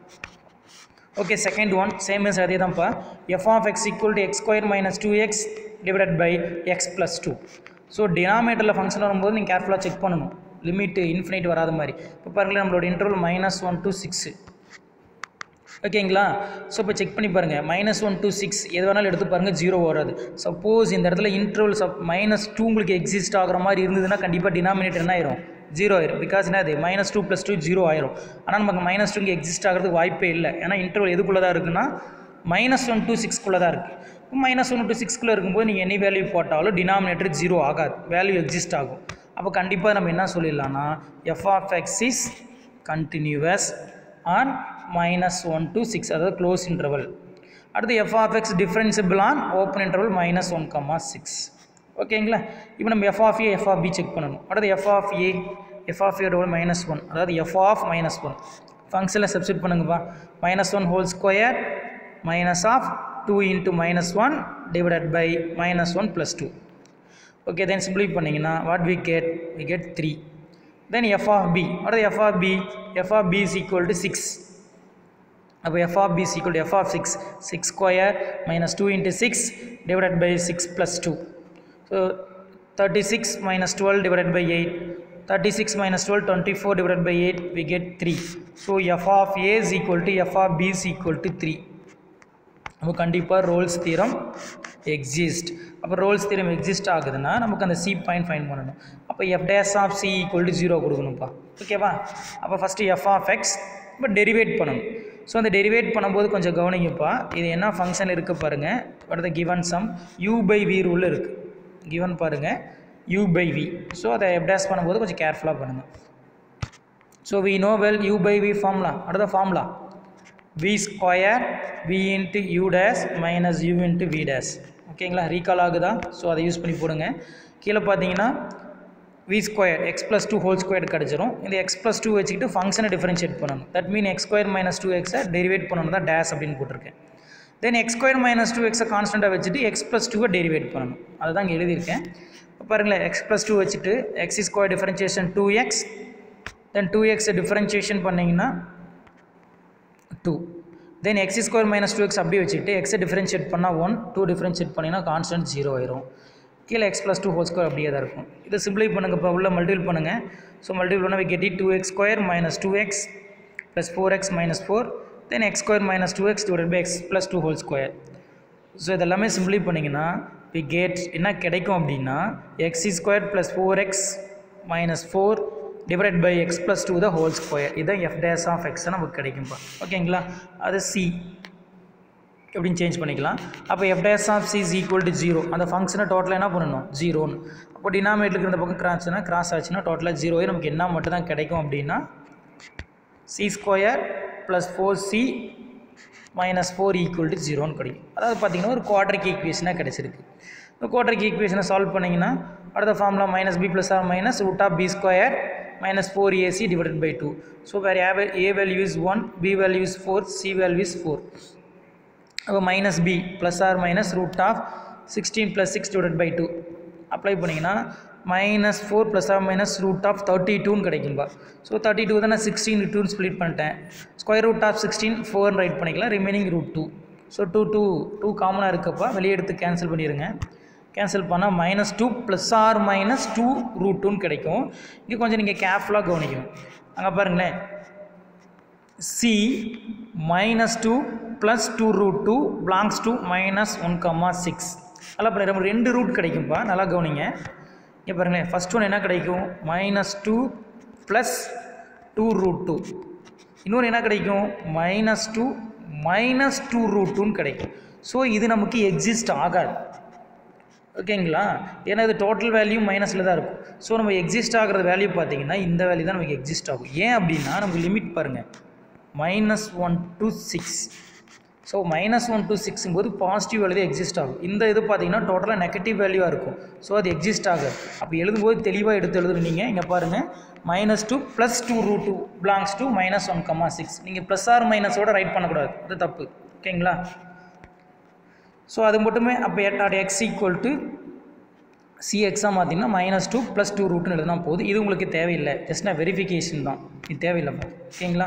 Speaker 1: okay second one same is அதே தான்ப்பா f of X equal to X square minus two x divided by x plus two so டினாமேட்டரில் ஃபங்க்ஷன் வரும்போது நீங்கள் கேர்ஃபுல்லாக செக் பண்ணணும் லிமிட் இன்ஃபினைட் வராத மாதிரி இப்போ பாருங்களேன் நம்மளோட interval minus one two six ஓகேங்களா ஸோ இப்போ செக் பண்ணி பாருங்கள் மைனஸ் ஒன் டூ சிக்ஸ் எது வேணாலும் எடுத்து பாருங்கள் ஜீரோ வராது சப்போஸ் இந்த இடத்துல இன்டர்வல் சப் மைனஸ் டூ உங்களுக்கு எக்ஸிஸ்ட் ஆகிற மாதிரி இருந்ததுன்னா கண்டிப்பாக டினாமினேட்டர் என்ன ஆயிரும் ஜீரோ ஆயிரும் பிகாஸ் என்னது minus two plus two zero ஆயிரும் ஆனால் நமக்கு மைனஸ் டூ இங்கே எக்ஸிஸ்ட் ஆகிறதுக்கு வாய்ப்பே இல்லை ஏன்னா இன்டர்வல் எதுக்குள்ளே தான் இருக்குன்னா மைனஸ் ஒன் டூ சிக்ஸ்க்குள்ளே தான் இருக்குது மைனஸ் ஒன் டூ சிக்ஸ்க்குள்ளே இருக்கும்போது நீங்கள் எனி வேல்யூ போட்டாலும் டினாமினேட்டர் ஜீரோ ஆகாது வேல்யூ எக்ஸிஸ்ட் ஆகும் அப்போ கண்டிப்பாக நம்ம என்ன சொல்லிடலாம்னா f of X is continuous on minus one two six அதாவது க்ளோஸ் இன்டர்வல் அடுத்து f of x differentiable on open interval minus one comma six ஓகேங்களா இப்போ நம்ம F of a f of B check பண்ணணும் அடுத்து f of a f of a டோல் மைனஸ் ஒன் அதாவது எஃப் ஆஃப் மைனஸ் ஒன் ஃபங்க்ஷனில் சப்ஸ்டியூட் பண்ணுங்கப்பா minus one whole square minus of two into minus one divided by minus one plus two okay then simply பண்ணிங்கன்னா what we get we get three then F of b அடுத்து f of P F of b is equal to six அப்போ F of b is equal to F of six six square minus two into six divided by six plus two so thirty six minus twelve divided by eight thirty six minus twelve twenty four divided by eight we get three so F of A is equal to F of b is equal to three அப்போ கண்டிப்பாக ரோல்ஸ் தீரம் எக்ஸிஸ்ட் அப்போ ரோல்ஸ் தீரம் எக்ஸிஸ்ட் ஆகுதுன்னா நமக்கு அந்த சி பாயிண்ட் ஃபைன் பண்ணணும் அப்போ f dash of C equal to zero கொடுக்கணும்ப்பா ஓகேவா அப்போ ஃபஸ்ட்டு எஃப் ஆஃப் எக்ஸ் இப்போ டெரிவேட் பண்ணணும் ஸோ அந்த டெரிவேட் பண்ணும்போது கொஞ்சம் கவனிங்கப்பா இது என்ன ஃபங்க்ஷன் இருக்குது பாருங்கள் அடுத்த given some u by v rule இருக்குது கிவன் பாருங்கள் யூ பை வி ஸோ அதை எஃப் டேஸ் பண்ணும்போது கொஞ்சம் கேர்ஃபுல்லாக பண்ணுங்கள் so we know well u by v formula அடுத்த formula v square v into u dash minus you into v dash ஓகேங்களா ரீகால் ஆகுதா ஸோ அதை யூஸ் பண்ணி போடுங்க கீழே பார்த்தீங்கன்னா v square x plus two whole square கிடச்சிரும் இந்த எக்ஸ் ப்ளஸ் டூ வச்சுக்கிட்டு ஃபங்க்ஷனை டிஃபரன்ஷியேட் பண்ணணும் that mean x square minus two எக்ஸை டெரிவேட் பண்ணணும் தான் டேஸ் அப்படின்னு போட்டிருக்கேன் then x square minus two எக்ஸை கான்ஸ்டண்ட்டாக வச்சுட்டு எக்ஸ் ப்ளஸ் டூவை டெரிவேட் பண்ணணும் அதை தான் இங்கே எழுதியிருக்கேன் இப்போ பாருங்களேன் எக்ஸ் ப்ளஸ் டூ வச்சுட்டு x square differentiation two x then two எக்ஸை டிஃபரன்ஷியேஷன் பண்ணிங்கன்னா two then x square minus two x அப்படியே வச்சுட்டு எக்ஸை டிஃபரன்ஷியேட் பண்ணால் ஒன் டூ டிஃபரன்ஷியேட் பண்ணிங்கன்னா கான்ஸ்டன்ட் ஜீரோ ஆயிரும் கீழே x plus two whole square அப்படியே தான் இருக்கும் இதை சிம்பிளை பண்ணுங்க இப்போ உள்ள மல்டிபிள் பண்ணுங்கள் ஸோ மல்டிபிள் பண்ணால் கெட்டி two x square minus two x plus four x minus four then x square minus two x divide by x plus two whole square so இதெல்லாமே சிம்பிளை பண்ணிங்கன்னா வி கேட் என்ன கிடைக்கும் அப்படின்னா x square plus four x minus four divide by x plus two the whole square இதுதான் எஃப் டேஸ் ஆஃப் எக்ஸ் நமக்கு கிடைக்கும்ப்பா ஓகேங்களா அது சி எப்படின்னு சேஞ்ச் பண்ணிக்கலாம் அப்போ f dash of C is equal to zero அந்த ஃபங்க்ஷனை டோட்டலாக என்ன பண்ணணும் ஜீரோன்னு அப்போ டினாமேட்லுக்கு இந்த பக்கம் கிராஸ்னா கிராஸ் ஆச்சுன்னா டோட்டலாக ஜீரோவே நமக்கு என்ன மட்டும் தான் கிடைக்கும் அப்படின்னா c square plus four c minus four equal to ஜீரோன்னு கிடைக்கும் அதாவது பார்த்தீங்கன்னா ஒரு குவாட்ரிக் ஈக்குவேஷனாக கிடச்சிருக்கு இந்த குவாட்ரிக் ஈக்குவேஷனை சால்வ் பண்ணிங்கன்னா அடுத்த formula minus b plus or minus root of b square minus four a c divided by two so where a value is one b value is four c value is four அப்போ minus b plus or minus root of sixteen plus six divided by two apply பண்ணிங்கன்னா minus four plus or minus root of thirty டூன்னு கிடைக்கும்பா ஸோ தேர்ட்டி டூ தான் நான் சிக்ஸ்டீன் டூன்னு ஸ்ப்ளிட் பண்ணிட்டேன் ஸ்கொயர் ரூட் ஆஃப் சிக்ஸ்டீன் ஃபோர்னு ரைட் பண்ணிக்கலாம் remaining root two so two two two காமனாக இருக்கப்பா வெளியே எடுத்து கேன்சல் பண்ணிடுங்க கேன்சல் பண்ணால் minus two plus or minus two root டூன்னு கிடைக்கும் இங்கே கொஞ்சம் நீங்கள் கேர்ஃபுல்லாக கவனிக்கணும் அங்கே பாருங்களேன் c minus two plus two root two belongs to minus one comma six நல்லா பண்ணி நம்ம ரெண்டு ரூட் கிடைக்கும்ப்பா நல்லா கவனிங்க இங்கே பாருங்களேன் ஃபஸ்ட் ஒன் என்ன கிடைக்கும் minus two plus two root two இன்னொன்று என்ன கிடைக்கும் minus two minus two root டூன்னு கிடைக்கும் ஸோ இது நமக்கு எக்ஸிஸ்ட் ஆகாது ஓகேங்களா ஏன்னா இது டோட்டல் வேல்யூ மைனஸில் தான் இருக்கும் ஸோ நம்ம எக்ஸிஸ்ட் ஆகிற வேல்யூ பார்த்தீங்கன்னா இந்த வேல்யூ தான் நமக்கு எக்ஸிஸ்ட் ஆகும் ஏன் அப்படின்னா நமக்கு லிமிட் பாருங்கள் minus one to six so minus one to சிக்ஸும் போது பாசிட்டிவ் வேல்யூ எக்ஸிஸ்ட் ஆகும் இந்த இது பார்த்தீங்கன்னா டோட்டலாக நெகட்டிவ் வேல்யூவாக இருக்கும் ஸோ அது எக்ஸிஸ்ட் ஆகாது அப்போ எழுதும்போது தெளிவாக எடுத்து எழுதுறீங்க இங்கே பாருங்கள் minus two plus two root two belongs to minus one comma six நீங்கள் ப்ளஸ் ஆர் மைனஸோட ரைட் பண்ணக்கூடாது அது தப்பு ஓகேங்களா ஸோ அது மட்டுமே அப்போ at X equal to c எக்ஸாக பார்த்தீங்கன்னா மைனஸ் டூ ப்ளஸ் டூ ரூட்னு எழுதினா போதும் இது உங்களுக்கு தேவையில்லை ஜஸ்ட் நான் வெரிஃபிகேஷன் தான் இது தேவையில்லைப்பா ஓகேங்களா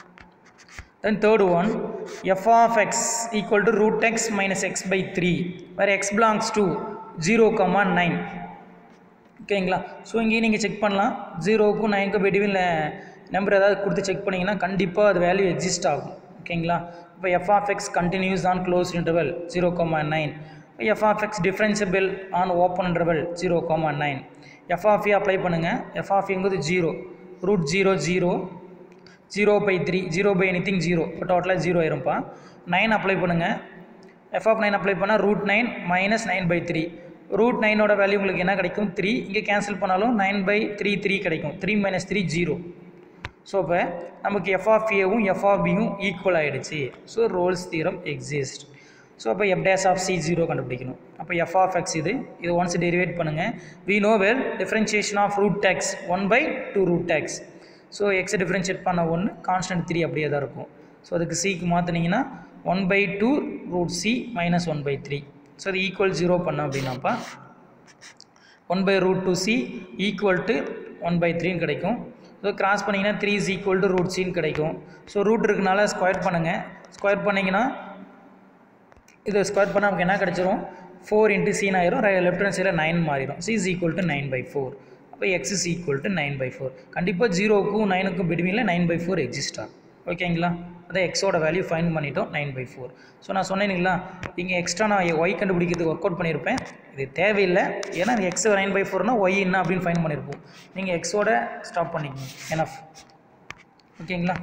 Speaker 1: then third one f of X equal to root x minus x by three வேறு x belongs to zero comma nine ஓகேங்களா ஸோ இங்கேயும் நீங்கள் செக் பண்ணலாம் ஜீரோவுக்கும் நைனுக்கும் பெடிவில் நம்பர் ஏதாவது கொடுத்து செக் பண்ணிங்கன்னா கண்டிப்பாக அது வேல்யூ எக்ஸிஸ்ட் ஆகும் ஓகேங்களா இப்போ F of X continuous on close interval zero comma nine f of x differentiable on open interval zero comma nine f of apply பண்ணுங்கள் எஃப் ஆஃப் எங்கிறது zero root zero zero zero by three zero by anything zero இப்போ டோட்டலாக ஜீரோ ஆயிரும்ப்பா நைன் அப்ளை பண்ணுங்கள் எஃப் ஆஃப் நைன் அப்ளை பண்ணால் root nine minus nine by three root நைனோட வேல்யூ உங்களுக்கு என்ன கிடைக்கும் த்ரீ இங்கே கேன்சல் பண்ணாலும் நைன் பை த்ரீ த்ரீ கிடைக்கும் three minus three zero so இப்போ நமக்கு எஃப் ஆஃப் ஏவும் எஃப் ஆஃப் பியும் ஈக்குவல் ஆகிடுச்சு so Rolle's theorem exist so அப்போ f dash of c zero கண்டுபிடிக்கணும் அப்போ எஃப் ஆஃப் எக்ஸ் இது இது ஒன்ஸ் டெரிவேட் பண்ணுங்கள் we know well differentiation of root x one by two root x so எக்ஸை டிஃப்ரென்ஷியேட் பண்ண ஒன்று கான்ஸ்டன்ட் த்ரீ அப்படியே தான் இருக்கும் ஸோ அதுக்கு சிக்கு மாற்றினீங்கன்னா one by two root c minus one by three so அது ஈக்குவல் ஜீரோ பண்ணோம் அப்படின்னாப்பா one by root two C equal to one by த்ரீன்னு கிடைக்கும் ஸோ கிராஸ் பண்ணிங்கன்னா three is equal to root சின்னு கிடைக்கும் ஸோ ரூட் இருக்கனால ஸ்கொயர் பண்ணுங்கள் ஸ்கொயர் பண்ணிங்கன்னா இது ஸ்கொயர் பண்ணால் நமக்கு என்ன கிடச்சிரும் ஃபோர் இன்ட்டு சீன் ஆயிரும் லெஃப்ட் ஹேண்ட் சைடில் நைன் மாறிடும் c is equal to nine by four அப்போ x is equal to nine by four கண்டிப்பாக ஜீரோக்கும் நைனுக்கும் பிட்வீனில் நைன் பை ஃபோர் எக்ஸிஸ்ட் ஆகும் ஓகேங்களா அதான் எக்ஸோட வேல்யூ ஃபைன் பண்ணிட்டோம் நைன் பை ஃபோர் ஸோ நான் சொன்னேனுங்களா இங்கே எக்ஸ்ட்ரா நான் ஒய் கண்டுபிடிக்கிறதுக்கு ஒர்க் அவுட் பண்ணியிருப்பேன் இது தேவையில்லை ஏன்னா எக்ஸ் நைன் பை ஃபோர்னா ஒய் என்ன அப்படின்னு ஃபைன் பண்ணியிருப்போம் நீங்கள் எக்ஸோட ஸ்டாப் பண்ணிக்கணும் எனஃப் ஓகேங்களா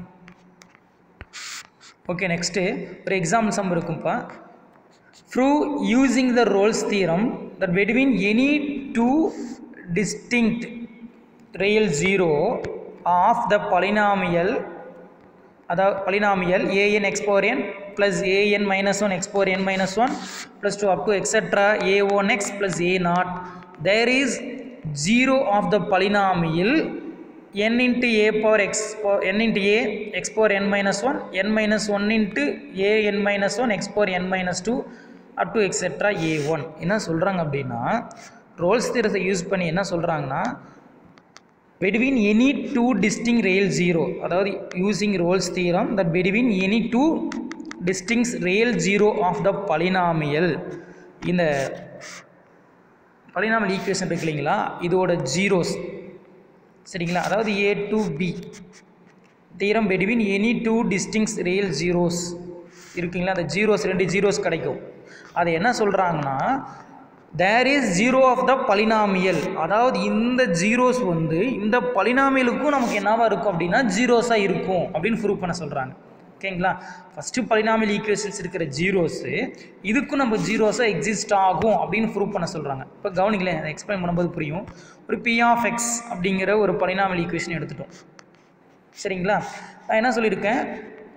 Speaker 1: ஓகே நெக்ஸ்ட்டு ஒரு எக்ஸாம்பிள் சம் இருக்கும்ப்பா through using the Rolle's theorem that between any two distinct real zero of the polynomial அதாவது polynomial an x power n plus an minus 1 x power n minus 1 plus 2 up to etc a1x plus a naught there is zero of the polynomial n into a power x power n into a x power n minus 1 n minus 1 into a n minus 1 x power n minus 2 up to etcetera a one என்ன சொல்கிறாங்க அப்படின்னா ரோல்ஸ் தியரத்தை யூஸ் பண்ணி என்ன சொல்கிறாங்கன்னா between any two distinct real zero அதாவது using Rolle's theorem that between any two distinct real zero of the polynomial இந்த polynomial equation இருக்கு இல்லைங்களா இதோட ஜீரோஸ் சரிங்களா அதாவது a to b theorem between any two distinct real zeros இருக்குங்களா அந்த ஜீரோஸ் ரெண்டு ஜீரோஸ் கிடைக்கும் அது என்ன சொல்கிறாங்கன்னா there is zero of the polynomial அதாவது இந்த ஜீரோஸ் வந்து இந்த பலினாமியலுக்கும் நமக்கு என்னவா இருக்கும் அப்படின்னா ஜீரோஸாக இருக்கும் அப்படின்னு ப்ரூவ் பண்ண சொல்கிறாங்க ஓகேங்களா ஃபஸ்ட்டு பலினாமியல் ஈக்குவேஷன்ஸ் இருக்கிற ஜீரோஸு இதுக்கும் நம்ம ஜீரோஸாக எக்ஸிஸ்ட் ஆகும் அப்படின்னு ப்ரூவ் பண்ண சொல்கிறாங்க இப்போ கவனிங்களேன் அதை எக்ஸ்பிளைன் பண்ணும்போது புரியும் ஒரு பி ஆஃப் எக்ஸ் அப்படிங்கிற ஒரு பலினாமியல் ஈக்குவேஷன் எடுத்துட்டோம் சரிங்களா நான் என்ன சொல்லியிருக்கேன்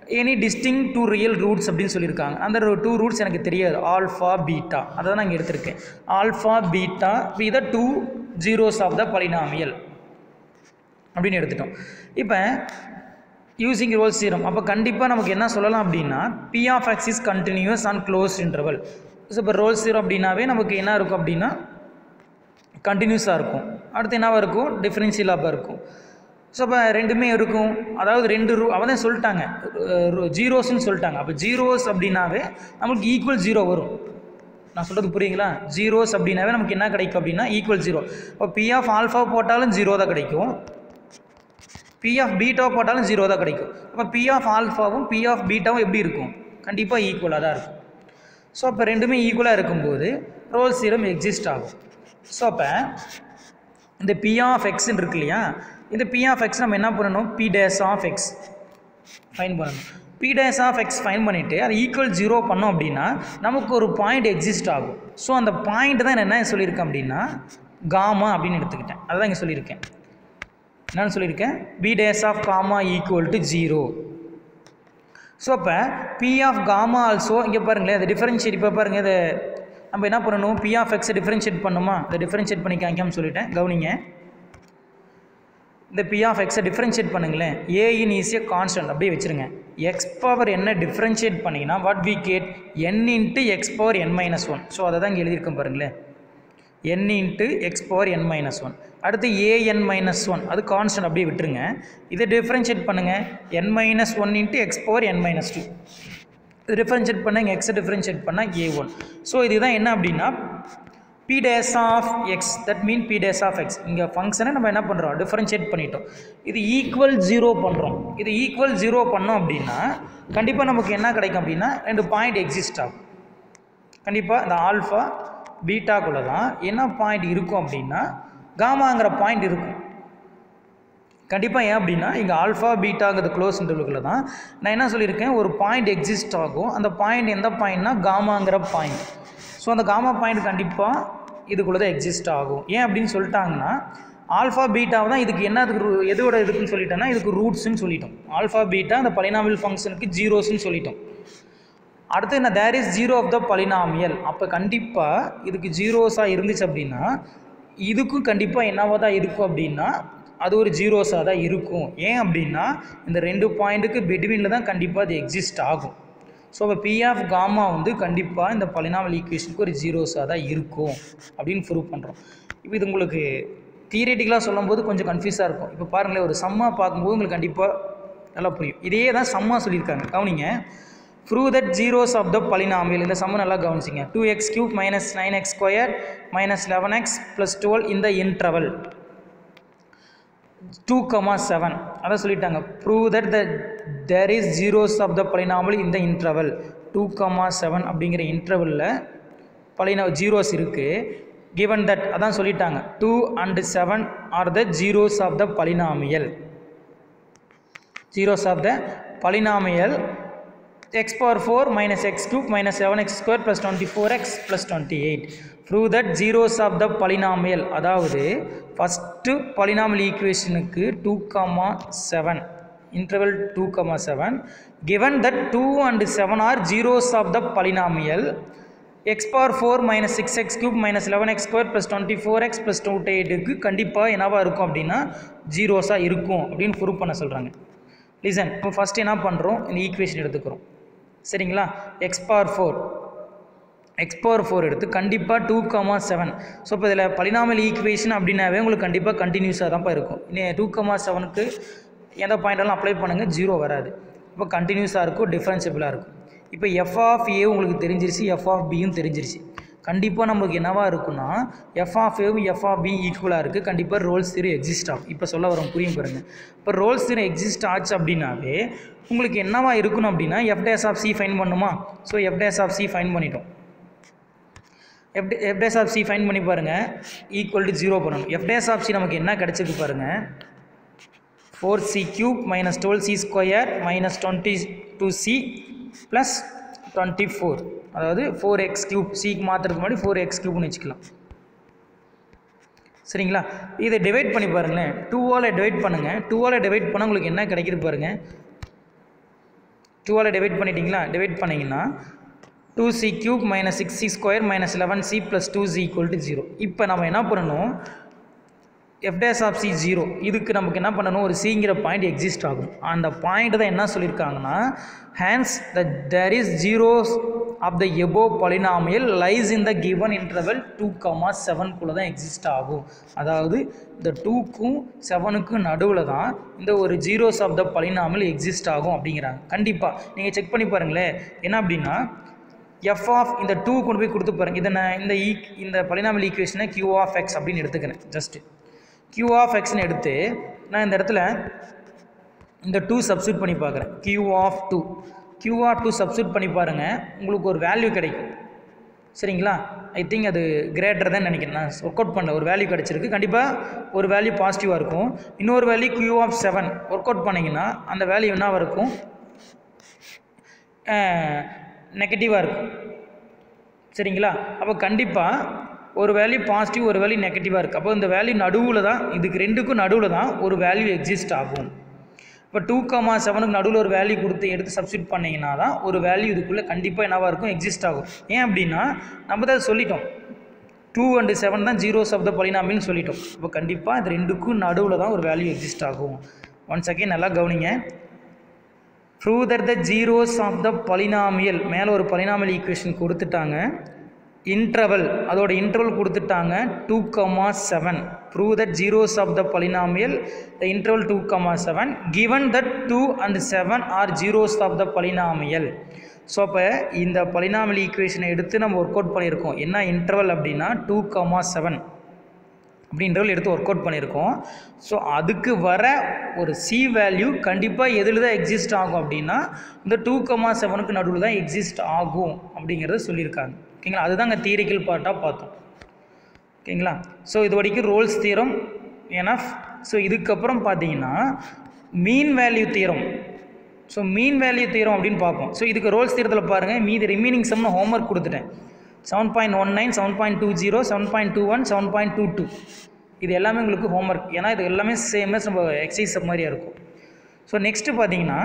Speaker 1: any distinct two real roots அப்படின்னு சொல்லியிருக்காங்க அந்த டூ ரூட்ஸ் எனக்கு தெரியாது ஆல்ஃபா பீட்டா அதை தான் நான் இங்கே எடுத்திருக்கேன் alpha beta we the two zeros of the polynomial அப்படின்னு எடுத்துட்டோம் இப்போ யூசிங் ரோல் சீரம் அப்போ கண்டிப்பாக நமக்கு என்ன சொல்லலாம் அப்படின்னா p of X is continuous on close interval so இப்போ ரோல் சீரம் அப்படின்னாவே நமக்கு என்ன இருக்கும் அப்படின்னா கண்டினியூஸாக இருக்கும் அடுத்து என்னவாக இருக்கும் டிஃப்ரென்ஷியலாக இருக்கும் ஸோ அப்போ ரெண்டுமே இருக்கும் அதாவது ரெண்டு ரூ அவன் தான் சொல்லிட்டாங்க ஜீரோஸ்ன்னு சொல்லிட்டாங்க அப்போ ஜீரோஸ் அப்படின்னாவே நமக்கு ஈக்குவல் ஜீரோ வரும் நான் சொல்கிறது புரியுங்களா ஜீரோஸ் அப்படின்னாவே நமக்கு என்ன கிடைக்கும் அப்படின்னா ஈக்குவல் ஜீரோ இப்போ பி ஆஃப் ஆல்ஃபா போட்டாலும் ஜீரோ தான் கிடைக்கும் பி ஆஃப் பீட்டா போட்டாலும் ஜீரோ தான் கிடைக்கும் அப்போ பி ஆஃப் ஆல்ஃபாவும் பி ஆஃப் பீட்டாவும் எப்படி இருக்கும் கண்டிப்பாக ஈக்குவலாக தான் இருக்கும் ஸோ அப்போ ரெண்டுமே ஈக்குவலாக இருக்கும்போது ரோல் சீரம் எக்ஸிஸ்ட் ஆகும் ஸோ அப்போ இந்த பி ஆஃப் எக்ஸ்ன்னு இருக்கு இல்லையா இந்த பி ஆஃப் எக்ஸ் நம்ம என்ன பண்ணணும் p dash of x find பண்ணணும் p dash of x find பண்ணிவிட்டு அது ஈக்குவல் ஜீரோ பண்ணோம் அப்படின்னா நமக்கு ஒரு பாயிண்ட் எக்ஸிஸ்ட் ஆகும் ஸோ அந்த பாயிண்ட் தான் நான் என்ன சொல்லியிருக்கேன் அப்படின்னா காமா அப்படின்னு எடுத்துக்கிட்டேன் அதுதான் இங்கே சொல்லியிருக்கேன் என்னன்னு சொல்லியிருக்கேன் p dash of gamma equal to zero so அப்போ பி ஆஃப் காமா ஆல்சோ இங்கே பாருங்களேன் அது டிஃபரன்ஷியேட் இப்போ பாருங்கள் இதை நம்ம என்ன பண்ணணும் பி ஆஃப் எக்ஸை டிஃபரன்ஷியேட் பண்ணுமா அதை டிஃபரன்ஷியேட் பண்ணி காமிக்காமல் சொல்லிட்டேன் கவனிங்க இந்த பி ஆஃப் எக்ஸை டிஃப்ரென்ஷியேட் பண்ணுங்களேன் ஏ இன் ஈஸியாக கான்ஸ்டன்ட் அப்படியே வச்சுருங்க எக்ஸ் பவர் என்ன டிஃப்ரென்ஷியேட் பண்ணிங்கன்னா what we get n into x power n minus one so அதை தான் இங்கே எழுதியிருக்கேன் பாருங்களேன் n into x power n minus one அடுத்து ஏஎன் மைனஸ் ஒன் அது கான்ஸ்டன்ட் அப்படியே விட்டுருங்க இதை டிஃப்ரென்ஷியேட் பண்ணுங்கள் n minus one into x power n minus two இது டிஃப்ரென்ஷியேட் பண்ண இங்கே எக்ஸை டிஃப்ரென்ஷியேட் பண்ணால் ஏ ஒன் ஸோ இதுதான் என்ன அப்படின்னா p dash of x that mean p dash of x இங்கே ஃபங்க்ஷனை நம்ம என்ன பண்ணுறோம் டிஃபரன்ஷியேட் பண்ணிட்டோம் இது ஈக்குவல் ஜீரோ பண்ணுறோம் இது ஈக்குவல் ஜீரோ பண்ணோம் அப்படின்னா கண்டிப்பாக நமக்கு என்ன கிடைக்கும் அப்படின்னா ரெண்டு பாயிண்ட் எக்ஸிஸ்ட் ஆகும் கண்டிப்பாக இந்த ஆல்ஃபா பீட்டாக்குள்ளே தான் என்ன பாயிண்ட் இருக்கும் அப்படின்னா காமாங்கிற பாயிண்ட் இருக்கும் கண்டிப்பாக ஏன் அப்படின்னா இங்கே ஆல்ஃபா பீட்டாங்கிறது க்ளோஸ் இன்டர்வலுக்குள்ள தான் நான் என்ன சொல்லியிருக்கேன் ஒரு பாயிண்ட் எக்ஸிஸ்ட் ஆகும் அந்த பாயிண்ட் எந்த பாயிண்ட்னா காமாங்கிற பாயிண்ட் ஸோ அந்த காமா பாயிண்ட் கண்டிப்பாக இதுக்குள்ளே தான் எக்ஸிஸ்ட் ஆகும் ஏன் அப்படின்னு சொல்லிட்டாங்கன்னா ஆல்ஃபா பீட்டாவை தான் இதுக்கு என்ன அதுக்கு ரு- எதோட இதுக்குன்னு சொல்லிட்டோம்னா இதுக்கு ரூட்ஸ்னு சொல்லிட்டோம் ஆல்ஃபா பீட்டா அந்த பலினாமியல் ஃபங்க்ஷனுக்கு ஜீரோஸ்னு சொல்லிட்டோம் அடுத்து என்ன there is zero of the polynomial அப்போ கண்டிப்பாக இதுக்கு ஜீரோஸாக இருந்துச்சு அப்படின்னா இதுக்கும் கண்டிப்பாக என்னவா தான் இருக்கும் அப்படின்னா அது ஒரு ஜீரோஸாக தான் இருக்கும் ஏன் அப்படின்னா இந்த ரெண்டு பாயிண்ட்டுக்கு பிட்வீனில் தான் கண்டிப்பாக அது எக்ஸிஸ்ட் ஆகும் ஸோ இப்போ பி ஆஃப் காமா வந்து கண்டிப்பாக இந்த பலினாமல் ஈக்குவேஷனுக்கு ஒரு ஜீரோஸாக தான் இருக்கும் அப்படின்னு ப்ரூவ் பண்ணுறோம் இப்போ இது உங்களுக்கு தியரேட்டிக்கலாக சொல்லும்போது கொஞ்சம் கன்ஃபியூஸாக இருக்கும் இப்போ பாருங்களேன் ஒரு சம்மா பார்க்கும்போது உங்களுக்கு கண்டிப்பாக நல்லா புரியும் இதே தான் சம்மா சொல்லியிருக்காங்க கவனிங்க prove that zeros of the polynomial இந்த சம்ம நல்லா கவனிச்சிங்க two x cube minus nine x square minus eleven x plus twelve இந்த இன்ட்ரவல் டூ கமா செவன் அதான் சொல்லிட்டாங்க prove that the there is zeros of the polynomial இந்த இன்ட்ரவல் டூ கமா செவன் அப்படிங்கிற இன்ட்ரவலில் பலினா ஜீரோஸ் இருக்குது given that அதான் சொல்லிட்டாங்க two and seven are the zeros of the polynomial zeros of the polynomial x power 4 minus x cube minus 7x square plus 24x plus 28 prove that zeros of the polynomial அதாவது ஃபஸ்ட்டு polynomial ஈக்குவேஷனுக்கு two comma seven interval two comma seven given that two and seven are zeros of the polynomial x power four minus six x cube minus eleven x square plus twenty four x plus two எயிட்டுக்கு கண்டிப்பாக என்னவா இருக்கும் அப்படின்னா ஜீரோஸாக இருக்கும் அப்படின்னு ப்ரூவ் பண்ண சொல்கிறாங்க லிசன் இப்போ ஃபஸ்ட்டு என்ன பண்ணுறோம் இந்த ஈக்குவேஷன் எடுத்துக்கிறோம் சரிங்களா x power four x power four எடுத்து கண்டிப்பாக டூ கமா செவன் ஸோ இப்போ இதில் பலினாமல் ஈக்குவேஷன் அப்படின்னாவே உங்களுக்கு கண்டிப்பாக கண்டினியூஸாக தான்ப்பா இருக்கும் இன்னும் டூ கமா செவனுக்கு எந்த பாயிண்டெல்லாம் அப்ளை பண்ணுங்கள் ஜீரோ வராது இப்போ கண்டினியூஸாக இருக்கும் டிஃப்ரென்சிபிளாக இருக்கும் இப்போ எஃப் ஆஃப் ஏ உங்களுக்கு தெரிஞ்சிருச்சு எஃப் ஆஃப் பியும் தெரிஞ்சிருச்சு கண்டிப்பாக நமக்கு என்னவா இருக்குன்னா எஃப் ஆஃப் ஏவும் எஃப் ஆஃப் பி ஈக்குவலாக இருக்குது கண்டிப்பாக ரோல்ஸ் தியரி எக்ஸிஸ்ட் ஆகும் இப்போ சொல்ல வரோம் புரியும் பாருங்கள் இப்போ ரோல்ஸ் தியரி எக்ஸிஸ்ட் ஆச்சு அப்படின்னாவே உங்களுக்கு என்னவா இருக்கணும் அப்படின்னா f dash of c find பண்ணுமா so f dash of c find பண்ணிட்டோம் f f dash of c find பண்ணி பாருங்கள் ஈக்குவல் டு ஜீரோ பண்ணணும் எஃப் டேஸ் ஆஃப் சி நமக்கு என்ன கிடச்சிருக்கு பாருங்கள் four c cube minus twelve c square minus twenty two c plus twenty four அதாவது ஃபோர் எக்ஸ் கியூப் சிக்கு மாற்றுறதுக்கு முன்னாடி ஃபோர் எக்ஸ் கியூப்னு வச்சுக்கலாம் சரிங்களா இதை டிவைட் பண்ணி பாருங்களேன் டூவால் டிவைட் பண்ணுங்கள் டூவால் டிவைட் பண்ணால் உங்களுக்கு என்ன கிடைக்குது பாருங்கள் டூவால் டிவைட் பண்ணிட்டீங்களா டிவைட் பண்ணிங்கன்னா two c cube minus six c square minus eleven c plus two C equal to zero இப்போ நம்ம என்ன பண்ணணும் f dash of c zero இதுக்கு நமக்கு என்ன பண்ணணும் ஒரு சிங்கிற பாயிண்ட் எக்ஸிஸ்ட் ஆகும் அந்த பாயிண்ட் தான் என்ன சொல்லியிருக்காங்கன்னா hence the there is zeros of the above polynomial lies in the given interval two comma செவனுக்குள்ளே தான் எக்ஸிஸ்ட் ஆகும் அதாவது இந்த டூக்கும் செவனுக்கும் நடுவில் தான் இந்த ஒரு zeros of the polynomial exist ஆகும் அப்படிங்கிறாங்க கண்டிப்பாக நீங்கள் செக் பண்ணி பாருங்களேன் என்ன அப்படின்னா எஃப் ஆஃப் இந்த டூ கொண்டு போய் கொடுத்து பாருங்க இதை நான் இந்த ஈ இந்த பலினாமல் ஈக்குவேஷனை கியூ ஆஃப் எக்ஸ் அப்படின்னு எடுத்துக்கிறேன் ஜஸ்ட்டு கியூ ஆஃப் எக்ஸ்னு எடுத்து நான் இந்த இடத்துல இந்த டூ சப்ஸ்டியூட் பண்ணி பார்க்குறேன் q of two q of two substitute பண்ணி பாருங்கள் உங்களுக்கு ஒரு வேல்யூ கிடைக்கும் சரிங்களா ஐ திங்க் அது கிரேட்டர் தான் நினைக்கிறேன் நான் ஒர்க் அவுட் பண்ணல ஒரு வேல்யூ கிடச்சிருக்கு கண்டிப்பாக ஒரு வேல்யூ பாசிட்டிவாக இருக்கும் இன்னொரு value q of seven work out பண்ணிங்கன்னா அந்த வேல்யூ என்னவாக இருக்கும் நெகட்டிவாக இருக்கும் சரிங்களா அப்போ கண்டிப்பாக ஒரு வேல்யூ பாசிட்டிவ் ஒரு வேல்யூ நெகட்டிவாக இருக்குது அப்போ இந்த வேல்யூ நடுவில் தான் இதுக்கு ரெண்டுக்கும் நடுவில் தான் ஒரு வேல்யூ எக்ஸிஸ்ட் ஆகும் இப்போ டூ கமா செவனுக்கு நடுவில் ஒரு வேல்யூ கொடுத்து எடுத்து சப்ஸ்டியூட் பண்ணிங்கன்னா தான் ஒரு வேல்யூ இதுக்குள்ளே கண்டிப்பாக என்னவாக இருக்கும் எக்ஸிஸ்ட் ஆகும் ஏன் அப்படின்னா நம்ம தான் சொல்லிட்டோம் டூ அண்டு செவன் தான் ஜீரோஸ் ஆஃப் த பொலினாமில்னு சொல்லிட்டோம் அப்போ கண்டிப்பாக இது ரெண்டுக்கும் நடுவில் தான் ஒரு வேல்யூ எக்ஸிஸ்ட் ஆகும் ஒன்ஸ் அகேன் நல்லா கவனிங்க prove that the zeros of the polynomial மேலே ஒரு பலினாமியல் ஈக்குவேஷன் கொடுத்துட்டாங்க இன்டர்வல் அதோட இன்டர்வல் கொடுத்துட்டாங்க two comma seven prove that zeros of the polynomial the interval two comma seven given that two and seven are zeros of the polynomial so அப்போ இந்த பலினாமியல் ஈக்குவேஷனை எடுத்து நம்ம ஒர்க் அவுட் பண்ணியிருக்கோம் என்ன இன்டர்வல் அப்படின்னா டூ கமா செவன் அப்படின்றவள் எடுத்து ஒர்க் அவுட் பண்ணியிருக்கோம் ஸோ அதுக்கு வர ஒரு சி வேல்யூ கண்டிப்பாக எதில் தான் எக்ஸிஸ்ட் ஆகும் அப்படின்னா இந்த டூ கமா செவனுக்கு நடுவில் தான் எக்ஸிஸ்ட் ஆகும் அப்படிங்கிறத சொல்லியிருக்காங்க ஓகேங்களா அதுதான் அங்கே தியரிக்கல் பார்ட்டாக பார்த்தோம் ஓகேங்களா ஸோ இது வரைக்கும் ரோல்ஸ் தீரம் ஏன்னா ஸோ இதுக்கப்புறம் பார்த்தீங்கன்னா mean value theorem so mean value theorem அப்படின்னு பார்ப்போம் ஸோ இதுக்கு ரோல்ஸ் தீரத்தில் பாருங்கள் மீதி ரிமைனிங் சம்னு ஹோம்ஒர்க் கொடுத்துட்டேன் seven point one nine seven point two zero seven point two one seven point two two இது எல்லாமே உங்களுக்கு ஹோம்ஒர்க் ஏன்னா இது எல்லாமே சேம் நம்ம எக்ஸசைஸ் மாதிரியாக இருக்கும் ஸோ நெக்ஸ்ட்டு பார்த்தீங்கன்னா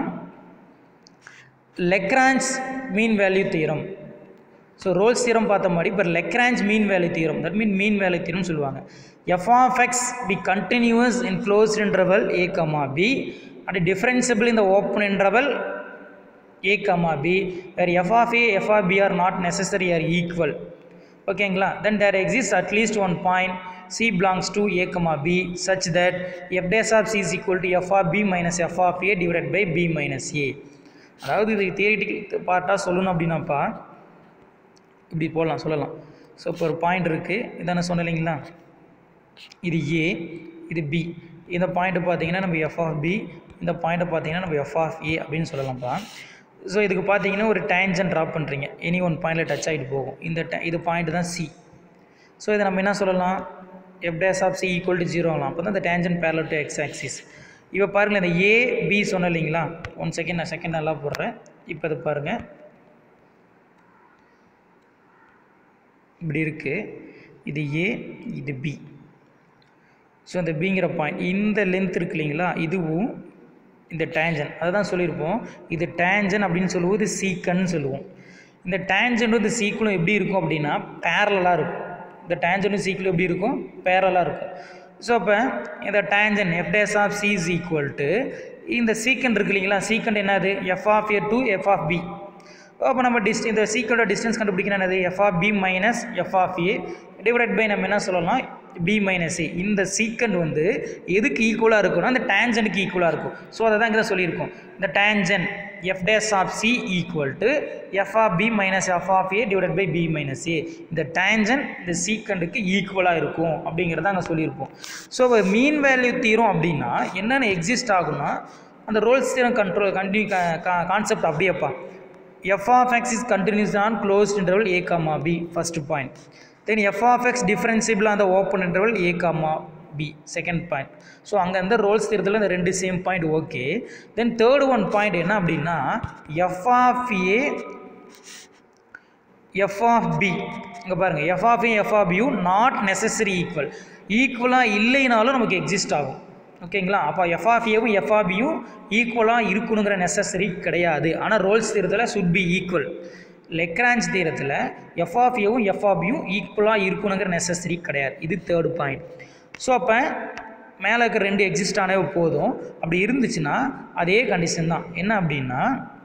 Speaker 1: Lagrange's mean value theorem so Rolle's theorem பார்த்த மாதிரி இப்போ Lagrange's mean value theorem that mean mean value theorem சொல்லுவாங்க f of x be continuous in closed interval A comma b and differentiable in the open interval a comma b where f of a f of b are not necessary or equal ஓகேங்களா then there exists at least one point c belongs to a comma b such that f dash of c is equal to f of b minus f of a divided by b minus a அதாவது இது தியரிட்டிக்கல் பார்ட்டாக சொல்லணும் அப்படின்னாப்பா இப்படி போடலாம் சொல்லலாம் ஸோ இப்போ ஒரு பாயிண்ட் இருக்குது இதான சொன்னேன் இல்லைங்களா இது ஏ இது பி இந்த பாயிண்ட்டு பார்த்தீங்கன்னா நம்ம எஃப் ஆஃப் பி இந்த பாயிண்ட்டை பார்த்தீங்கன்னா நம்ம எஃப் ஆஃப் ஏ அப்படின்னு சொல்லலாம்ப்பா ஸோ இதுக்கு பார்த்தீங்கன்னா ஒரு டேஞ்சன் ட்ராப் பண்ணுறீங்க எனி ஒன் பாயிண்டில் டச் ஆகிட்டு போகும் இந்த ta- இது பாயிண்ட் தான் சி ஸோ இதை நம்ம என்ன சொல்லலாம் f dash of C equal to zero ஆகலாம் அப்போ தான் இந்த tangent parallel to X axis இப்போ பாருங்கள் இந்த ஏ பி சொன்னேன் இல்லைங்களா ஒன் செகண்ட் நான் செகண்ட் நல்லா போடுறேன் இப்போ இது பாருங்கள் இப்படி இருக்குது இது ஏ இது பி ஸோ இந்த பிங்கிற பாயிண்ட் இந்த லென்த் இருக்கு இல்லைங்களா இதுவும் இந்த டேஞ்சன் அதை தான் சொல்லியிருப்போம் இது டேஞ்சன் அப்படின்னு சொல்லுவோம் இது சீக்கன்னு சொல்லுவோம் இந்த டேஞ்சனும் இந்த சீக்கிளும் எப்படி இருக்கும் அப்படின்னா பேரலாக இருக்கும் இந்த டேஞ்சனும் சீக்கிளும் எப்படி இருக்கும் பேரலாக இருக்கும் ஸோ அப்போ இந்த tangent F dash of C is equal to இந்த சீக்கண்ட் இருக்கு இல்லைங்களா சீக்கண்ட் என்னது f of a to F of B அப்போ நம்ம டிஸ்ட் இந்த சீக்கோட டிஸ்டன்ஸ் கண்டுபிடிக்கணும் என்னது f of B minus F of A divide by நம்ம என்ன சொல்லலாம் பி மைனஸ் ஏ இந்த சீக்கண்ட் வந்து எதுக்கு ஈக்குவலாக இருக்கும்னா இந்த டேஞ்சனுக்கு ஈக்குவலாக இருக்கும் ஸோ அதை தான் இங்கே சொல்லியிருக்கோம் இந்த tangent F dash of C equal to F of B minus F of A divide by B minus a இந்த டேஞ்சன் இந்த சீக்கண்டுக்கு ஈக்குவலாக இருக்கும் அப்படிங்கிறத அங்கே சொல்லியிருப்போம் ஸோ மீன் வேல்யூ தீரும் அப்படின்னா என்னென்ன எக்ஸிஸ்ட் ஆகும்னா அந்த Rolle's theorem control continue concept அப்படியேப்பா f of x is continuous on closed interval a comma b first point then f of x differentiable on the open interval a comma b second point so அங்கே இந்த ரோல்ஸ் தேர்தலில் இந்த ரெண்டு same point okay then third one point என்ன அப்படின்னா f of a f of b இங்கே பாருங்கள் F of a f of u not necessary equal ஈக்குவலாக இல்லைனாலும் நமக்கு எக்ஸிஸ்ட் ஆகும் ஓகேங்களா அப்போ எஃப் ஆஃப் ஏவும் எஃப் ஆஃப் பியும் ஈக்குவலாக இருக்கணுங்கிற நெசசரி கிடையாது ஆனால் ரோல்ஸ் தீரத்தில் சுட் பி ஈக்குவல் லெக்ரான்ச் தீரத்தில் எஃப் ஆஃப் ஏவும் எஃப் ஆஃப் பியும் ஈக்குவலாக இருக்கணுங்கிற நெசசரி கிடையாது இது தேர்ட் பாயிண்ட் ஸோ அப்போ மேலே இருக்கிற ரெண்டு எக்ஸிஸ்ட் ஆனவே போதும் அப்படி இருந்துச்சுன்னா அதே கண்டிஷன் தான் என்ன அப்படின்னா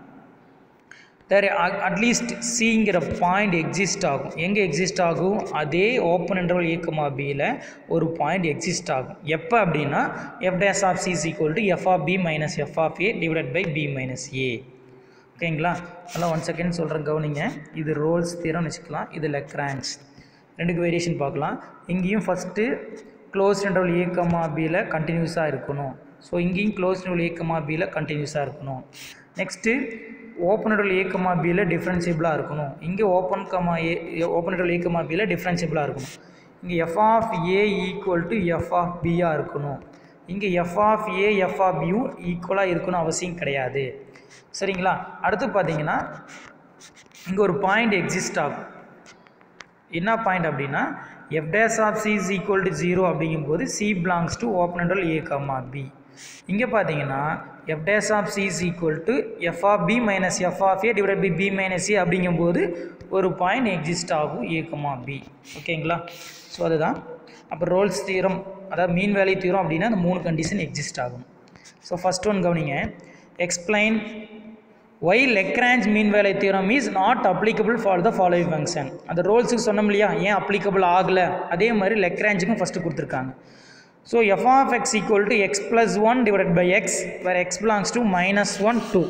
Speaker 1: தேர் அட்லீஸ்ட் சிங்கிற பாயிண்ட் எக்ஸிஸ்ட் ஆகும் எங்கே எக்ஸிஸ்ட் ஆகும் அதே ஓப்பன் இன்டர்வல் இயக்கமா பியில் ஒரு பாயிண்ட் எக்ஸிஸ்ட் ஆகும் எப்போ அப்படின்னா f dash of C is equal to F of B minus F of A divide by B minus ஏ ஓகேங்களா அதெல்லாம் ஒன் செகண்ட் சொல்கிறேன் கவனிங்க இது ரோல்ஸ் தீரம்னு வச்சுக்கலாம் இது லெக்ரான்ச் ரெண்டுக்கு வேரியேஷன் பார்க்கலாம் இங்கேயும் ஃபஸ்ட்டு க்ளோஸ் இன்டர்வல் ஏக்கமா பியில் கண்டினியூஸாக இருக்கணும் ஸோ இங்கேயும் க்ளோஸ் இன்டர்வல் ஏக்கமா பியில் கண்டினியூஸாக இருக்கணும் நெக்ஸ்ட்டு ஓப்பன் இன்டர்வல் ஏக்கமா பியில் டிஃப்ரென்சிபிளாக இருக்கணும் இங்கே open comma a open interval a comma பியில் டிஃப்ரென்சிபிளாக இருக்கணும் இங்கே f of A equal to F of பியாக இருக்கணும் இங்கே f of a f of பியும் ஈக்குவலாக இருக்கணும் அவசியம் கிடையாது சரிங்களா அடுத்து பார்த்தீங்கன்னா இங்கே ஒரு பாயிண்ட் எக்ஸிஸ்ட் ஆகும் என்ன பாயிண்ட் அப்படின்னா f dash of C is equal to zero அப்படிங்கும்போது சி பிலாங்ஸ் டு ஓப்பன் அண்டல் ஏ கமா பி இங்கே பார்த்தீங்கன்னா f dash of C is equal to F of B minus F of A divide by B minus a அப்படிங்கும்போது ஒரு பாயிண்ட் எக்ஸிஸ்ட் ஆகும் ஏ கமா பி ஓகேங்களா ஸோ அதுதான் அப்போ ரோல்ஸ் தீரம் அதாவது மீன் வேல்யூ தீரம் அப்படின்னா அந்த மூணு கண்டிஷன் எக்ஸிஸ்ட் ஆகும் ஸோ ஃபஸ்ட் ஒன் கவனிங்க explain why Lagrange mean value theorem is not applicable for the following function அந்த ரோல்ஸுக்கு சொன்னோம் இல்லையா ஏன் அப்ளிகபிள் ஆகலை அதே மாதிரி லெக்ரான்ச்சுக்கும் ஃபஸ்ட்டு கொடுத்துருக்காங்க so F of X equal to x plus one divide by X where X belongs to minus one two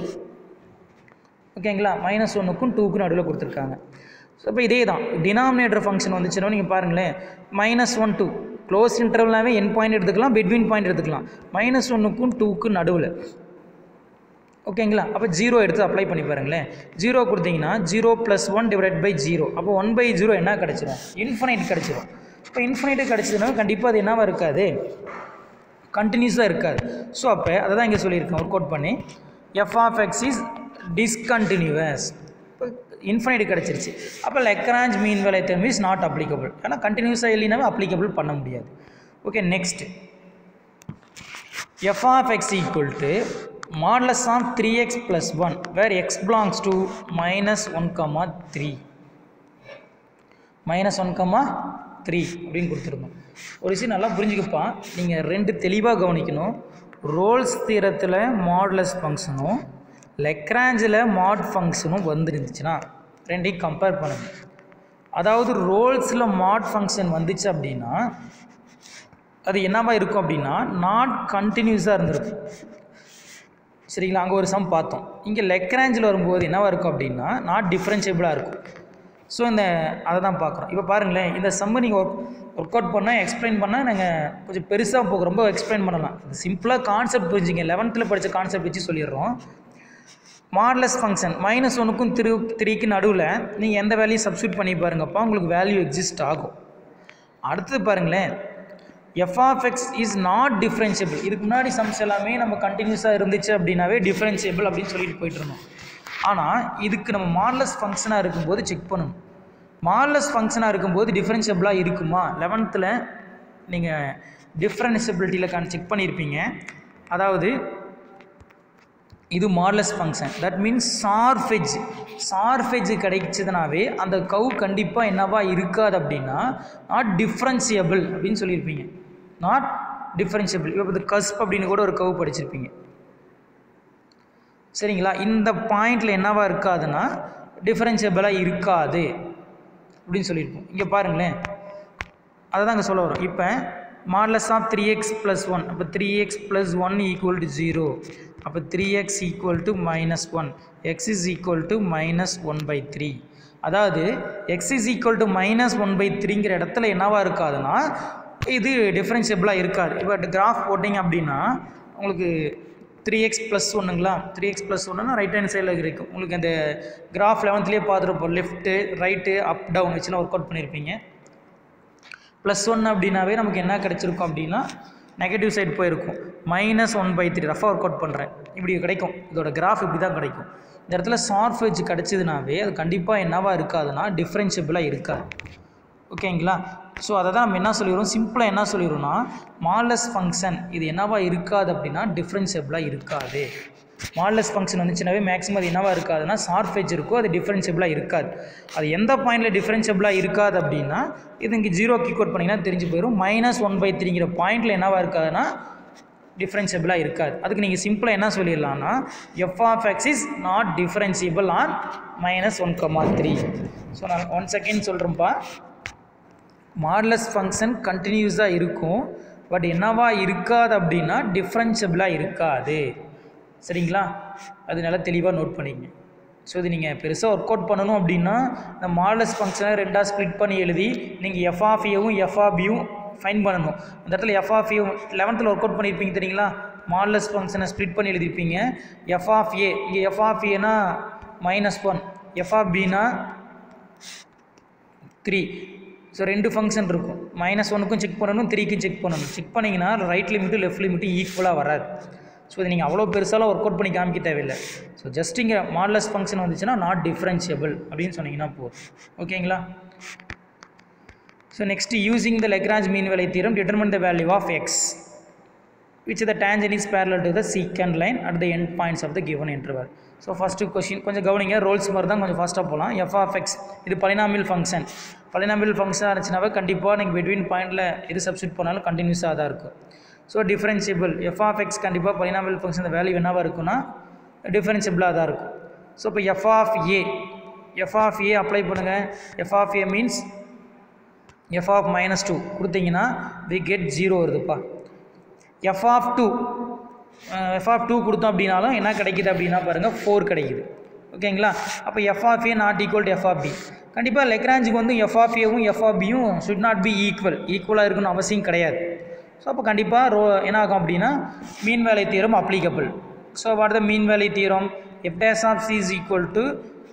Speaker 1: ஓகேங்களா மைனஸ் ஒன்றுக்கும் டூக்கும் நடுவில் கொடுத்துருக்காங்க ஸோ இப்போ இதே தான் டினாமினேட்டர் ஃபங்க்ஷன் வந்துச்சுன்னா நீங்கள் பாருங்களேன் மைனஸ் ஒன் டூ க்ளோஸ் இன்டர்வல்னாவே என் பாயிண்ட் எடுத்துக்கலாம் பிட்வீன் பாயிண்ட் எடுத்துக்கலாம் மைனஸ் ஒன்றுக்கும் டூக்கும் நடுவில் ஓகேங்களா அப்போ ஜீரோ எடுத்து அப்ளை பண்ணி பாருங்களேன் ஜீரோ கொடுத்தீங்கன்னா zero plus one divide by zero அப்போ ஒன் பை ஜீரோ என்ன கிடச்சிரும் இன்ஃபனைட் கிடச்சிரும் இப்போ இன்ஃபனைட்டு கிடச்சதுன்னா கண்டிப்பாக அது என்னவா இருக்காது கண்டினியூஸாக இருக்காது ஸோ அப்போ அதை தான் இங்கே சொல்லியிருக்கேன் ஒர்க் அவுட் பண்ணி f of X is discontinuous இப்போ இன்ஃபனைட் கிடச்சிருச்சு அப்போ லெக்ராஞ்ச் மீன் வேலை term இஸ் நாட் அப்ளிகபிள் ஏன்னா கண்டினியூஸாக இல்லைனாவே அப்ளிகபிள் பண்ண முடியாது okay next f of x equal to modulus of 3x plus 1 where x belongs to minus 1 comma 3 minus 1 comma 3 அப்படின்னு கொடுத்துருந்தோம் ஒரு விஷயம் நல்லா புரிஞ்சுக்கப்பா நீங்கள் ரெண்டு தெளிவாக கவனிக்கணும் ரோல்ஸ் தீரத்தில் மாடுலஸ் ஃபங்க்ஷனும் லெக்ராஞ்சில் மாட் ஃபங்க்ஷனும் வந்துருந்துச்சுன்னா ரெண்டையும் கம்பேர் பண்ணுங்கள் அதாவது ரோல்ஸில் மாட் ஃபங்க்ஷன் வந்துச்சு அப்படின்னா அது என்னவா இருக்கும் அப்படின்னா நாட் கண்டினியூஸாக இருந்திருக்கும் சரிங்களா அங்கே ஒரு சம் பார்த்தோம் இங்கே லெக்ராஞ்சில் வரும்போது என்னவா இருக்கும் அப்படின்னா நாட் டிஃப்ரென்ஷியபிளாக இருக்கும் ஸோ இந்த அதை தான் பார்க்குறோம் இப்போ பாருங்களேன் இந்த சம்மை நீங்கள் ஒர்க் ஒர்க் அவுட் பண்ணால் எக்ஸ்பிளைன் பண்ணால் நாங்கள் கொஞ்சம் பெருசாக போக ரொம்ப எக்ஸ்பிளைன் பண்ணலாம் இது சிம்பிளாக கான்செப்ட் புரிஞ்சுங்க லெவன்த்தில் படித்த கான்செப்ட் வச்சு சொல்லிடுறோம் மாடலஸ் ஃபங்க்ஷன் மைனஸ் ஒன்றுக்கும் த்ரீ த்ரீக்கு நடுவில் நீங்கள் எந்த வேல்யூ சப்ஸ்டியூட் பண்ணி பாருங்கப்பா உங்களுக்கு வேல்யூ எக்ஸிஸ்ட் ஆகும் அடுத்தது பாருங்களேன் f of X is not differentiable இதுக்கு முன்னாடி சம்ஸ் எல்லாமே நம்ம கண்டினியூஸாக இருந்துச்சு அப்படின்னாவே டிஃப்ரென்ஷியபிள் அப்படின்னு சொல்லிட்டு போயிட்டு இருந்தோம் ஆனால் இதுக்கு நம்ம மாடலஸ் ஃபங்க்ஷனாக இருக்கும்போது செக் பண்ணணும் மாடலஸ் ஃபங்க்ஷனாக இருக்கும்போது டிஃப்ரென்ஷியபிளாக இருக்குமா லெவன்த்தில் நீங்கள் டிஃப்ரென்ஷியபிலிட்டியில் கான் செக் பண்ணியிருப்பீங்க அதாவது இது modulus function that means sharp edge sharp edge கிடைச்சதுனாவே அந்த கவு கண்டிப்பாக என்னவா இருக்காது அப்படின்னா நாட் டிஃப்ரென்சியபிள் அப்படின்னு சொல்லியிருப்பீங்க நாட் டிஃப்ரென்சியபிள் இப்போ இது கஸ்ப் அப்படின்னு கூட ஒரு கவு படிச்சிருப்பீங்க சரிங்களா இந்த பாயிண்டில் என்னவா இருக்காதுன்னா டிஃப்ரென்சியபிளாக இருக்காது அப்படின்னு சொல்லியிருப்போம் இங்கே பாருங்களேன் அதை தான் இங்கே சொல்ல வரோம் இப்போ modulus of three x plus one அப்போ three x plus one equal to zero அப்போ three x equal to minus one x is equal to minus one by three அதாவது x is equal to minus one by த்ரீங்கிற இடத்துல என்னவா இருக்காதுன்னா இது டிஃப்ரென்ஷியபிளாக இருக்காது இப்போ கிராஃப் போட்டிங்க அப்படின்னா உங்களுக்கு த்ரீ எக்ஸ் ப்ளஸ் ஒன்றுங்களா த்ரீ எக்ஸ் ப்ளஸ் ஒன்றுனா ரைட் ஹேண்ட் சைடில் இருக்கும் உங்களுக்கு அந்த கிராஃப் லெவன்த்லேயே பார்த்துருப்போம் லெஃப்ட்டு ரைட்டு அப் டவுன் வச்சுலாம் ஒர்க் அவுட் பண்ணியிருப்பீங்க ப்ளஸ் ஒன் அப்படின்னாவே நமக்கு என்ன கிடச்சிருக்கும் அப்படின்னா நெகட்டிவ் சைடு போயிருக்கும் மைனஸ் ஒன் பை த்ரீ ரஃபாக ஒர்க் அவுட் பண்ணுறேன் இப்படி கிடைக்கும் இதோட கிராஃப் இப்படி தான் கிடைக்கும் இந்த இடத்துல சார்ஃபேஜ் கிடச்சிதுனாவே அது கண்டிப்பாக என்னவா இருக்காதுன்னா டிஃப்ரென்ஷியபிளாக இருக்காது ஓகேங்களா ஸோ அதை தான் நம்ம என்ன சொல்லிடுறோம் சிம்பிளாக என்ன சொல்லிடுறோம்னா மாலஸ் ஃபங்க்ஷன் இது என்னவா இருக்காது அப்படின்னா டிஃப்ரென்ஷியபிளாக இருக்காது மாலஸ் ஃபங்க்ஷன் வந்துச்சுனாவே மேக்ஸிமம் அது என்னவா இருக்காதுன்னா சார்ஃபேஜ் இருக்கும் அது டிஃப்ரென்ஷியபிளாக இருக்காது அது எந்த பாயிண்டில் டிஃப்ரென்ஷியபிளாக இருக்காது அப்படின்னா இது இங்கே ஜீரோ கிக் அவுட் பண்ணிங்கன்னா தெரிஞ்சு போயிடும் மைனஸ் ஒன் பை த்ரீங்கிற பாயிண்டில் என்னவா இருக்காதுன்னா டிஃப்ரென்ஷியபிளாக இருக்காது அதுக்கு நீங்கள் சிம்பிளாக என்ன சொல்லிடலாம்னா f of X is not differentiable on minus one comma three so நான் ஒன் செகண்ட் சொல்கிறேன்ப்பா மாடலஸ் ஃபங்க்ஷன் கண்டினியூஸாக இருக்கும் பட் என்னவா இருக்காது அப்படின்னா டிஃப்ரென்ஷியபிளாக இருக்காது சரிங்களா அது நல்லா தெளிவாக நோட் பண்ணிக்கங்க ஸோ இது நீங்கள் பெருசாக ஒர்க் அவுட் பண்ணணும் அப்படின்னா இந்த மாடலஸ் ஃபங்க்ஷனை ரெண்டாக ஸ்ப்ளிட் பண்ணி எழுதி நீங்கள் எஃப் ஆஃப் ஏவும் எஃப் ஆஃப் பியும் ஃபைன் பண்ணணும் அந்த இடத்துல எஃப் ஆஃப் ஏ லெவன்த்தில் ஒர்க் அவுட் பண்ணியிருப்பீங்க தெரியுங்களா மாடலஸ் ஃபங்க்ஷனை ஸ்ப்ளிட் பண்ணி எழுதியிருப்பீங்க எஃப் ஆஃப் ஏ இங்கே எஃப் ஆஃப் ஏனா மைனஸ் ஒன் எஃப் ஆஃப் பினா த்ரீ ஸோ ரெண்டு ஃபங்க்ஷன் இருக்கும் மைனஸ் ஒனுக்கும் செக் பண்ணணும் த்ரீக்கும் செக் பண்ணணும் செக் பண்ணிங்கன்னா ரைட் லிமிட்டும் லெஃப்ட் லிமிட்டும் ஈக்குவலாக வராது ஸோ இது நீங்கள் அவ்வளோ பெருசாலாம் ஒர்க் அவுட் பண்ணி காமிக்க தேவையில்லை ஸோ ஜஸ்ட் இங்கே மாடலஸ் ஃபங்க்ஷன் வந்துச்சுன்னா நாட் டிஃப்ரென்ஷியபிள் அப்படின்னு சொன்னீங்கன்னா போதும் ஓகேங்களா so next using the Lagrange mean value theorem determine the value of x which the tangent is parallel to the secant line at the end points of the given interval so first question கொஞ்சம் கவனிங்க ரோல்ஸ் மாதிரி தான் கொஞ்சம் ஃபாஸ்ட்டாக போகலாம் எஃப் ஆஃப் எக்ஸ் இது பலினாமியல் ஃபங்க்ஷன் பலினாமியல் ஃபங்க்ஷனாக இருந்துச்சுனாவே கண்டிப்பாக நீங்கள் பிட்வீன் பாயிண்டில் எது சப்ஸ்டியூட் பண்ணாலும் கண்டினியூஸாக தான் இருக்கும் so differentiable f of x கண்டிப்பாக பலினாமியல் ஃபங்க்ஷன் வேல்யூ என்னவாக இருக்குன்னா டிஃபரன்ஷியபிளாக தான் இருக்கும் ஸோ இப்போ F of a f of a apply பண்ணுங்கள் F of a means f of minus two கொடுத்தீங்கன்னா வி கெட் ஜீரோ வருதுப்பா f of two F of two கொடுத்தோம் அப்படின்னாலும் என்ன கிடைக்குது அப்படின்னா பாருங்கள் ஃபோர் கிடைக்குது ஓகேங்களா அப்போ F of A not equal to F of b கண்டிப்பாக லெக்ராஞ்சுக்கு வந்து எஃப் ஆஃப் ஏவும் எஃப் ஆஃப் பியும் ஷுட் நாட் பி ஈக்குவல் ஈக்குவலாக இருக்கணும்னு அவசியம் கிடையாது ஸோ அப்போ கண்டிப்பாக ரோ என்ன ஆகும் அப்படின்னா mean value theorem applicable so what the mean value theorem f dash of C is equal to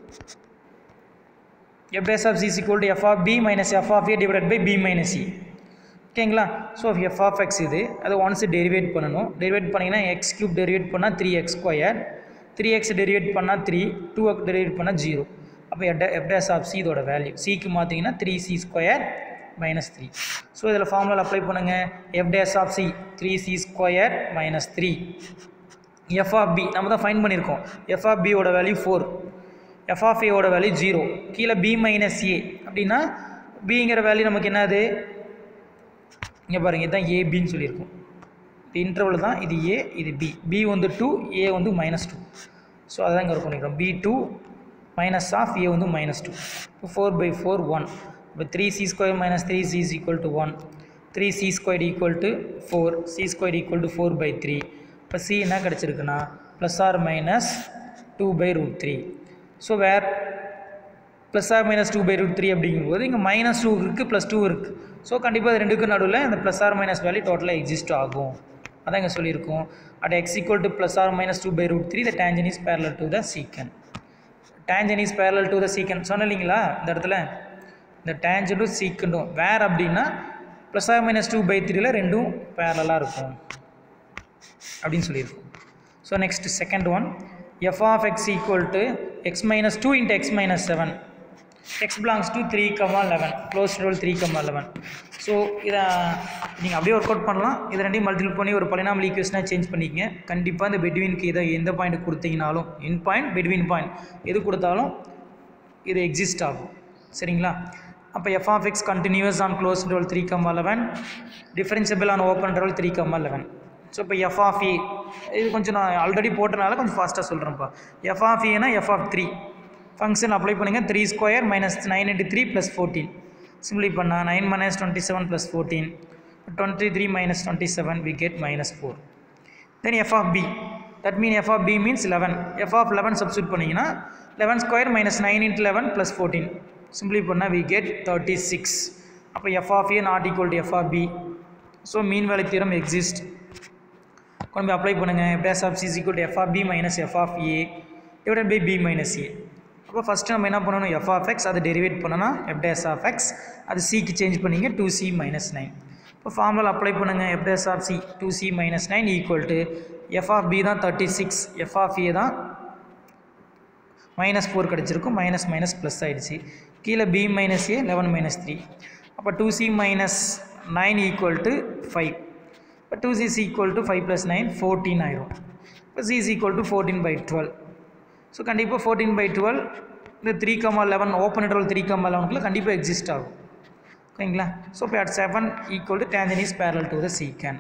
Speaker 1: f dash of C is equal to F of B minus F of A divide by B minus c ஓகேங்களா ஸோ எஃப் ஆஃப் எக்ஸ் இது அதை ஒன்ஸ் டெரிவேட் பண்ணணும் டெரிவேட் பண்ணிங்கன்னா எக்ஸ் கியூப் டெரிவேட் பண்ணால் three x square three x derivate பண்ணால் த்ரீ டூ எக்ஸ் டெரிவேட் பண்ணால் ஜீரோ அப்போ f f dash of c இதோட வேல்யூ சிக்கு பார்த்தீங்கன்னா three c square minus three so இதில் ஃபார்முலா அப்ளை பண்ணுங்கள் F dash of c three c square minus three f of b நம்ம தான் ஃபைன் பண்ணியிருக்கோம் எஃப் ஆஃப் பியோட வேல்யூ ஃபோர் எஃப் ஆஃப் ஏவோட வேல்யூ ஜீரோ கீழே பி மைனஸ் ஏ அப்படின்னா பிங்கிற வேல்யூ நமக்கு என்னது இங்கே பாருங்கள் இதுதான் ஏபின்னு சொல்லியிருக்கோம் இந்த இன்டர்வல் தான் இது ஏ இது பி பி வந்து டூ ஏ வந்து மைனஸ் டூ ஸோ அதான் இங்கே பண்ணிக்கிறோம் b two minus of a வந்து மைனஸ் டூ இப்போ ஃபோர் பை ஃபோர் ஒன் இப்போ three c square minus three c is equal to one three c square equal to four c square equal to four by three இப்போ சி என்ன கிடச்சிருக்குன்னா plus or minus two by root three so where plus or minus two by root three அப்படிங்கும்போது இங்கே மைனஸ் டூ இருக்குது ப்ளஸ் டூ இருக்குது ஸோ கண்டிப்பாக இது ரெண்டுக்கும் நடுவில் இந்த ப்ளஸ் ஆர் மைனஸ் வேல்யூ டோட்டலாக எக்ஸிஸ்ட் ஆகும் அதான் இங்கே சொல்லியிருக்கோம் at X equal to plus or minus two by root three the tangent is parallel to the secant tangent is parallel to the secant சொன்ன இல்லைங்களா இந்த இடத்துல இந்த டேஞ்சனும் சீக்கண்டும் வேர் அப்படின்னா plus or minus two by த்ரீல ரெண்டும் பேரலாக இருக்கும் அப்படின்னு சொல்லியிருக்கோம் so next second one f of X equal to X minus two into x minus seven x belongs to three comma eleven close roll three comma eleven so இதை நீங்கள் அப்படியே ஒர்க் அவுட் பண்ணலாம் இதை ரெண்டையும் மல்டிபிள் பண்ணி ஒரு பலினாமல் ஈக்குவேஷனாக சேஞ்ச் பண்ணிக்கங்க கண்டிப்பாக இந்த பெட்வீனுக்கு இதை எந்த பாயிண்ட் கொடுத்தீங்கனாலும் இன் பாயிண்ட் பெட்வீன் பாயிண்ட் எது கொடுத்தாலும் இது எக்ஸிஸ்ட் ஆகும் சரிங்களா அப்போ F of X continuous on close roll three comma eleven differentiable on open roll three comma eleven so இப்போ எஃப் ஆஃப் ஏ இது கொஞ்சம் நான் ஆல்ரெடி போட்டனால கொஞ்சம் ஃபாஸ்ட்டாக சொல்கிறேன்ப்பா எஃப் ஆஃப் ஏனா f of three function apply பண்ணுங்கள் three square minus nine into three plus fourteen simply பண்ணால் nine minus twenty seven plus fourteen twenty three minus twenty seven we get minus four then F of b that mean F of b means eleven f of eleven substitute பண்ணிங்கன்னா eleven square minus nine into eleven plus fourteen simply பண்ணால் வி கெட் தேர்ட்டி சிக்ஸ் அப்போ F of A not equal to F of b so mean value theorem exist கொண்டு போய் அப்ளை பண்ணுங்கள் face of C equal to F of B minus F of A divide by B minus a அப்போ ஃபஸ்ட்டு நம்ம என்ன பண்ணணும் எஃப் ஆஃப் எக்ஸ் அதை டெரிவேட் பண்ணணும் எஃப் டேஸ் ஆஃப் எக்ஸ் அது சிக்கு சேஞ்ச் பண்ணிங்க டூ சி மைனஸ் நைன் இப்போ ஃபார்முலா அப்ளை பண்ணுங்கள் F dash of c two c minus nine equal to F of b தான் thirty six f of a தான் மைனஸ் ஃபோர் கிடச்சிருக்கும் மைனஸ் மைனஸ் ப்ளஸ் ஆகிடுச்சு கீழே b minus a eleven minus three அப்போ two c minus nine equal to five இப்போ two c is equal to five plus nine fourteen ஆயிரும் இப்போ C is equal to fourteen by twelve so கண்டிப்பாக ஃபோர்டீன் பை டுவெல் இந்த three comma eleven open interval three comma லெவனுக்குள்ள கண்டிப்பாக எக்ஸிஸ்ட் ஆகும் ஓகேங்களா ஸோ இப்போ at seven equal to tangent is parallel to the secant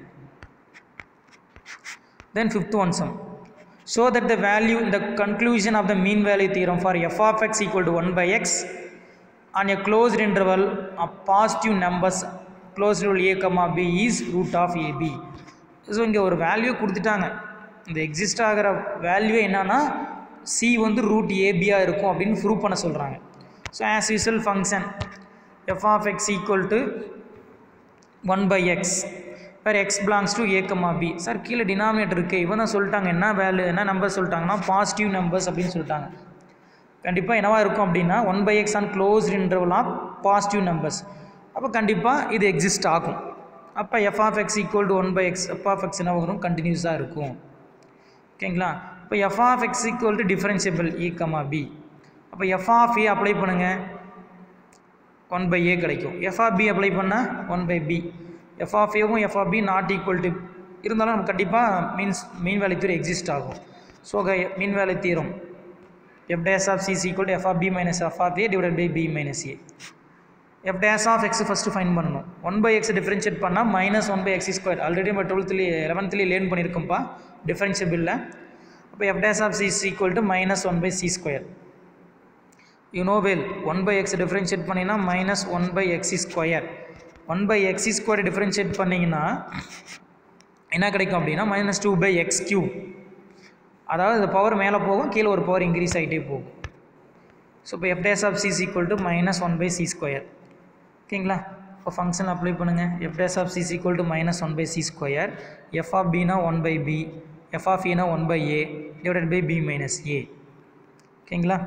Speaker 1: then fifth one sum show that the value in the conclusion of the mean value theorem for f of x equal to 1 by x on a closed interval of positive numbers closed interval a comma b is root of ab so இங்கே ஒரு வேல்யூ கொடுத்துட்டாங்க இந்த எக்ஸிஸ்ட் ஆகிற வேல்யூ என்னன்னா சி வந்து ரூட் ஏபியாக இருக்கும் அப்படின்னு ப்ரூவ் பண்ண சொல்கிறாங்க so as usual function F of X equal to one by x வேறு x belongs to a comma b sir கீழே டினாமினேட்டர் இருக்குது இவன் தான் சொல்லிட்டாங்க என்ன வேல்யூ என்ன நம்பர் சொல்லிட்டாங்கன்னா பாசிட்டிவ் நம்பர்ஸ் அப்படின்னு சொல்லிட்டாங்க கண்டிப்பாக என்னவா இருக்கும் அப்படின்னா one by x on close interval of positive numbers அப்போ கண்டிப்பாக இது எக்ஸிஸ்ட் ஆகும் அப்போ F of X equal to one by X F of x என்ன வரும் கண்டினியூஸாக இருக்கும் ஓகேங்களா இப்போ F of X equal to differentiable a comma b அப்போ எஃப் ஆஃப் ஏ அப்ளை பண்ணுங்கள் ஒன் பை ஏ கிடைக்கும் எஃப் ஆஃப் பி அப்ளை பண்ணால் one by P F of ஏவும் F of b not equal to இருந்தாலும் நமக்கு கண்டிப்பாக மீன்ஸ் மீன் வேலை தீரம் எக்ஸிஸ்ட் ஆகும் so mean value theorem f dash of C is equal to F of B minus F of A divide by B minus a f dash of x first find பண்ணணும் ஒன் பை எக்ஸ் டிஃபரன்ஷியேட் பண்ணால் minus one by x square already நம்ம டுவெல்த்லேயே லெவன்த்லேயே லேர்ன் பண்ணியிருக்கோம்ப்பா டிஃபரன்ஷியபிளில் அப்போ f dash of C is equal to minus one by C square you know well one by x differentiate பண்ணிங்கன்னா minus one by x square one by x square differentiate பண்ணிங்கன்னா என்ன கிடைக்கும் அப்படின்னா minus two by x cube அதாவது இந்த பவர் மேலே போகும் கீழே ஒரு பவர் இன்க்ரீஸ் ஆகிட்டே போகும் ஸோ இப்போ F dash of C equal to minus one by C square ஓகேங்களா இப்போ ஃபங்க்ஷன் அப்ளை பண்ணுங்கள் F dash of C equal to minus one by C square F of பினா one by P F of ஏனா one by A divided by B minus ஏ ஓகேங்களா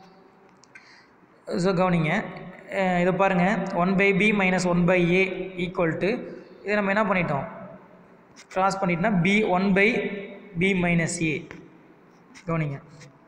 Speaker 1: ஸோ கவனிங்க அஹ் இதை பாருங்கள் one by B minus one by A equal to இதை நம்ம என்ன பண்ணிட்டோம் க்ராஸ் பண்ணிட்டோம்னா B one by B minus A கவனிங்க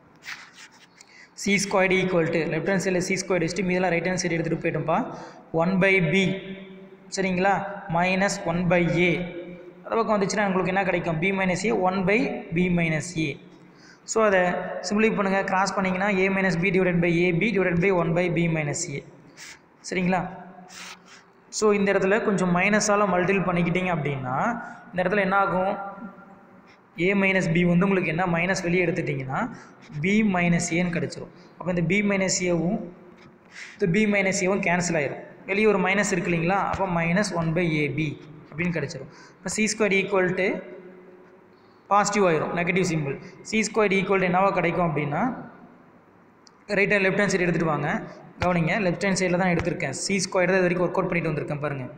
Speaker 1: C squared equal to left hand சைடில் சி ஸ்கொயர்டு வச்சுட்டு மீதெல்லாம் ரைட் ஹேண்ட் சைடு எடுத்துகிட்டு போயிட்டோம்ப்பா ஒன் பை பி சரிங்களா மைனஸ் ஒன் பை ஏ அந்த பக்கம் வந்துச்சுன்னா உங்களுக்கு என்ன கிடைக்கும் B minus A one by B minus A so அதை சிம்பிளை பண்ணுங்கள் கிராஸ் பண்ணிங்கன்னா A minus B divided by AB divided by one by B minus A சரிங்களா ஸோ இந்த இடத்துல கொஞ்சம் மைனஸால் மல்டில் பண்ணிக்கிட்டீங்க அப்படின்னா இந்த இடத்துல என்ன ஆகும் ஏ மைனஸ் பி வந்து உங்களுக்கு என்ன மைனஸ் வெளியே எடுத்துட்டிங்கன்னா பி மைனஸ் ஏன்னு கிடச்சிரும் அப்போ இந்த பி மைனஸ் ஏவும் இந்த பி மைனஸ் ஏவும் கேன்சல் ஆயிரும் வெளியே ஒரு மைனஸ் இருக்கு இல்லைங்களா அப்போ மைனஸ் ஒன் பை ஏபி அப்படின்னு கிடச்சிரும் இப்போ C square equal to positive ஆயிரும் negative simple C square equal to என்னவா கிடைக்கும் அப்படின்னா right hand left hand side எடுத்துகிட்டு வாங்க கவனிங்க லெஃப்ட் ஹேண்ட் சைடில் தான் எடுத்திருக்கேன் சி ஸ்கொயர் தான் இது வரைக்கும் ஒர்க் அவுட் பண்ணிட்டு வந்திருக்கேன் பாருங்கள்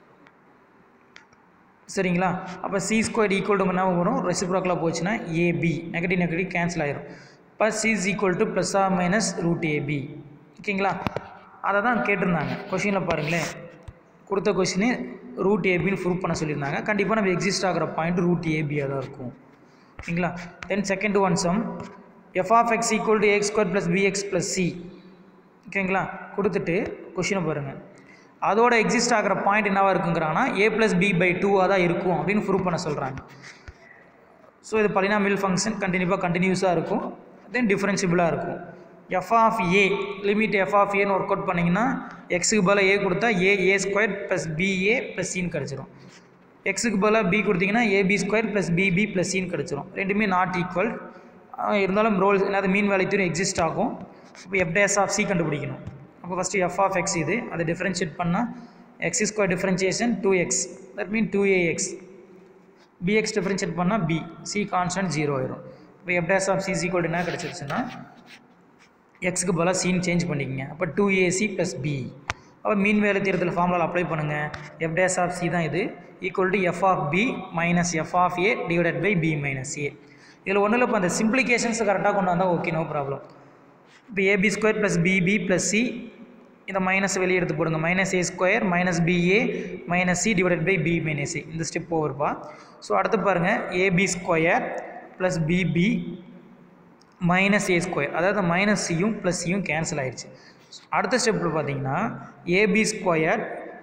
Speaker 1: சரிங்களா அப்போ சி ஸ்கொயர் ஈக்குவல் டு என்ன வரும் ரெசிப்ரோக்கலாக போச்சுன்னா ஏபி நெகட்டிவ் நெகட்டிவ் கேன்சல் ஆயிரும் இப்போ C is equal to plus or minus root AB ஓகேங்களா அதை தான் கேட்டிருந்தாங்க கொஷினில் பாருங்களேன் கொடுத்த கொஷினு ரூட் ஏபின்னு ப்ரூவ் பண்ண சொல்லியிருந்தாங்க கண்டிப்பாக நம்ம எக்ஸிஸ்ட் ஆகிற பாயிண்ட் ரூட் ஏபியாக தான் இருக்கும் ஓகேங்களா then second one sum F of X equal to X square plus BX plus C ஓகேங்களா கொடுத்துட்டு கொஷினை பாருங்கள் அதோட எக்ஸிஸ்ட் ஆகிற பாயிண்ட் என்னவா இருக்குங்கிறாங்கன்னா ஏ ப்ளஸ் பி பை டூவாக தான் இருக்கும் அப்படின்னு ப்ரூவ் பண்ண சொல்கிறாங்க ஸோ இது பலினாமியல் ஃபங்க்ஷன் கண்டினியூவாக கண்டினியூஸாக இருக்கும் தென் டிஃப்ரென்சிபிளாக இருக்கும் F of A limit F of ஏன்னு ஒர்க் அவுட் பண்ணிங்கன்னா எக்ஸுக்கு பதிலாக ஏ கொடுத்தா A A square plus BA plus சின்னு கிடச்சிரும் எக்ஸுக்கு பதிலாக பி கொடுத்தீங்கன்னா AB square plus BB plus சின்னு கிடச்சிரும் ரெண்டுமே நாட் ஈக்குவல் இருந்தாலும் ரோல் என்னது மீன் வேலை தூரம் எக்ஸிஸ்ட் ஆகும் இப்போ எஃப் டேஸ் ஆஃப் சி கண்டுபிடிக்கணும் அப்போ ஃபஸ்ட்டு எஃப் ஆஃப் எக்ஸ் இது அதை டிஃப்ரென்ஷியேட் பண்ணால் X square differentiation two X that mean two AX BX differentiate பண்ணால் பி சி கான்ஸ்டன்ட் ஜீரோ ஆயிரும் இப்போ F dash of C equal என்ன கிடச்சிருச்சுன்னா எக்ஸுக்கு பதிலாக சீன் சேஞ்ச் பண்ணிக்கங்க அப்போ டூ ஏசி ப்ளஸ் பி அப்போ மீன் வேலை தீரத்தில் ஃபார்முலா அப்ளை பண்ணுங்கள் எஃப் டேஸ் ஆஃப் சி தான் இது equal to F of B minus F of A divided by B minus A இதில் ஒன்றும் இல்லை இப்போ அந்த சிம்ப்ளிகேஷன்ஸ் கரெக்டாக கொண்டு வந்தால் ஓகே நோ ப்ராப்ளம் இப்போ AB square plus BB plus C இந்த மைனஸ் வெளியே எடுத்து போடுங்க minus A square minus BA minus C divided by B minus C இந்த ஸ்டெப் ஓவர்ப்பா ஸோ அடுத்து பாருங்கள் AB square plus BB minus A square அதாவது மைனஸ் சியும் ப்ளஸ் சியும் கேன்சல் ஆயிடுச்சு அடுத்த ஸ்டெப்பில் பார்த்தீங்கன்னா AB square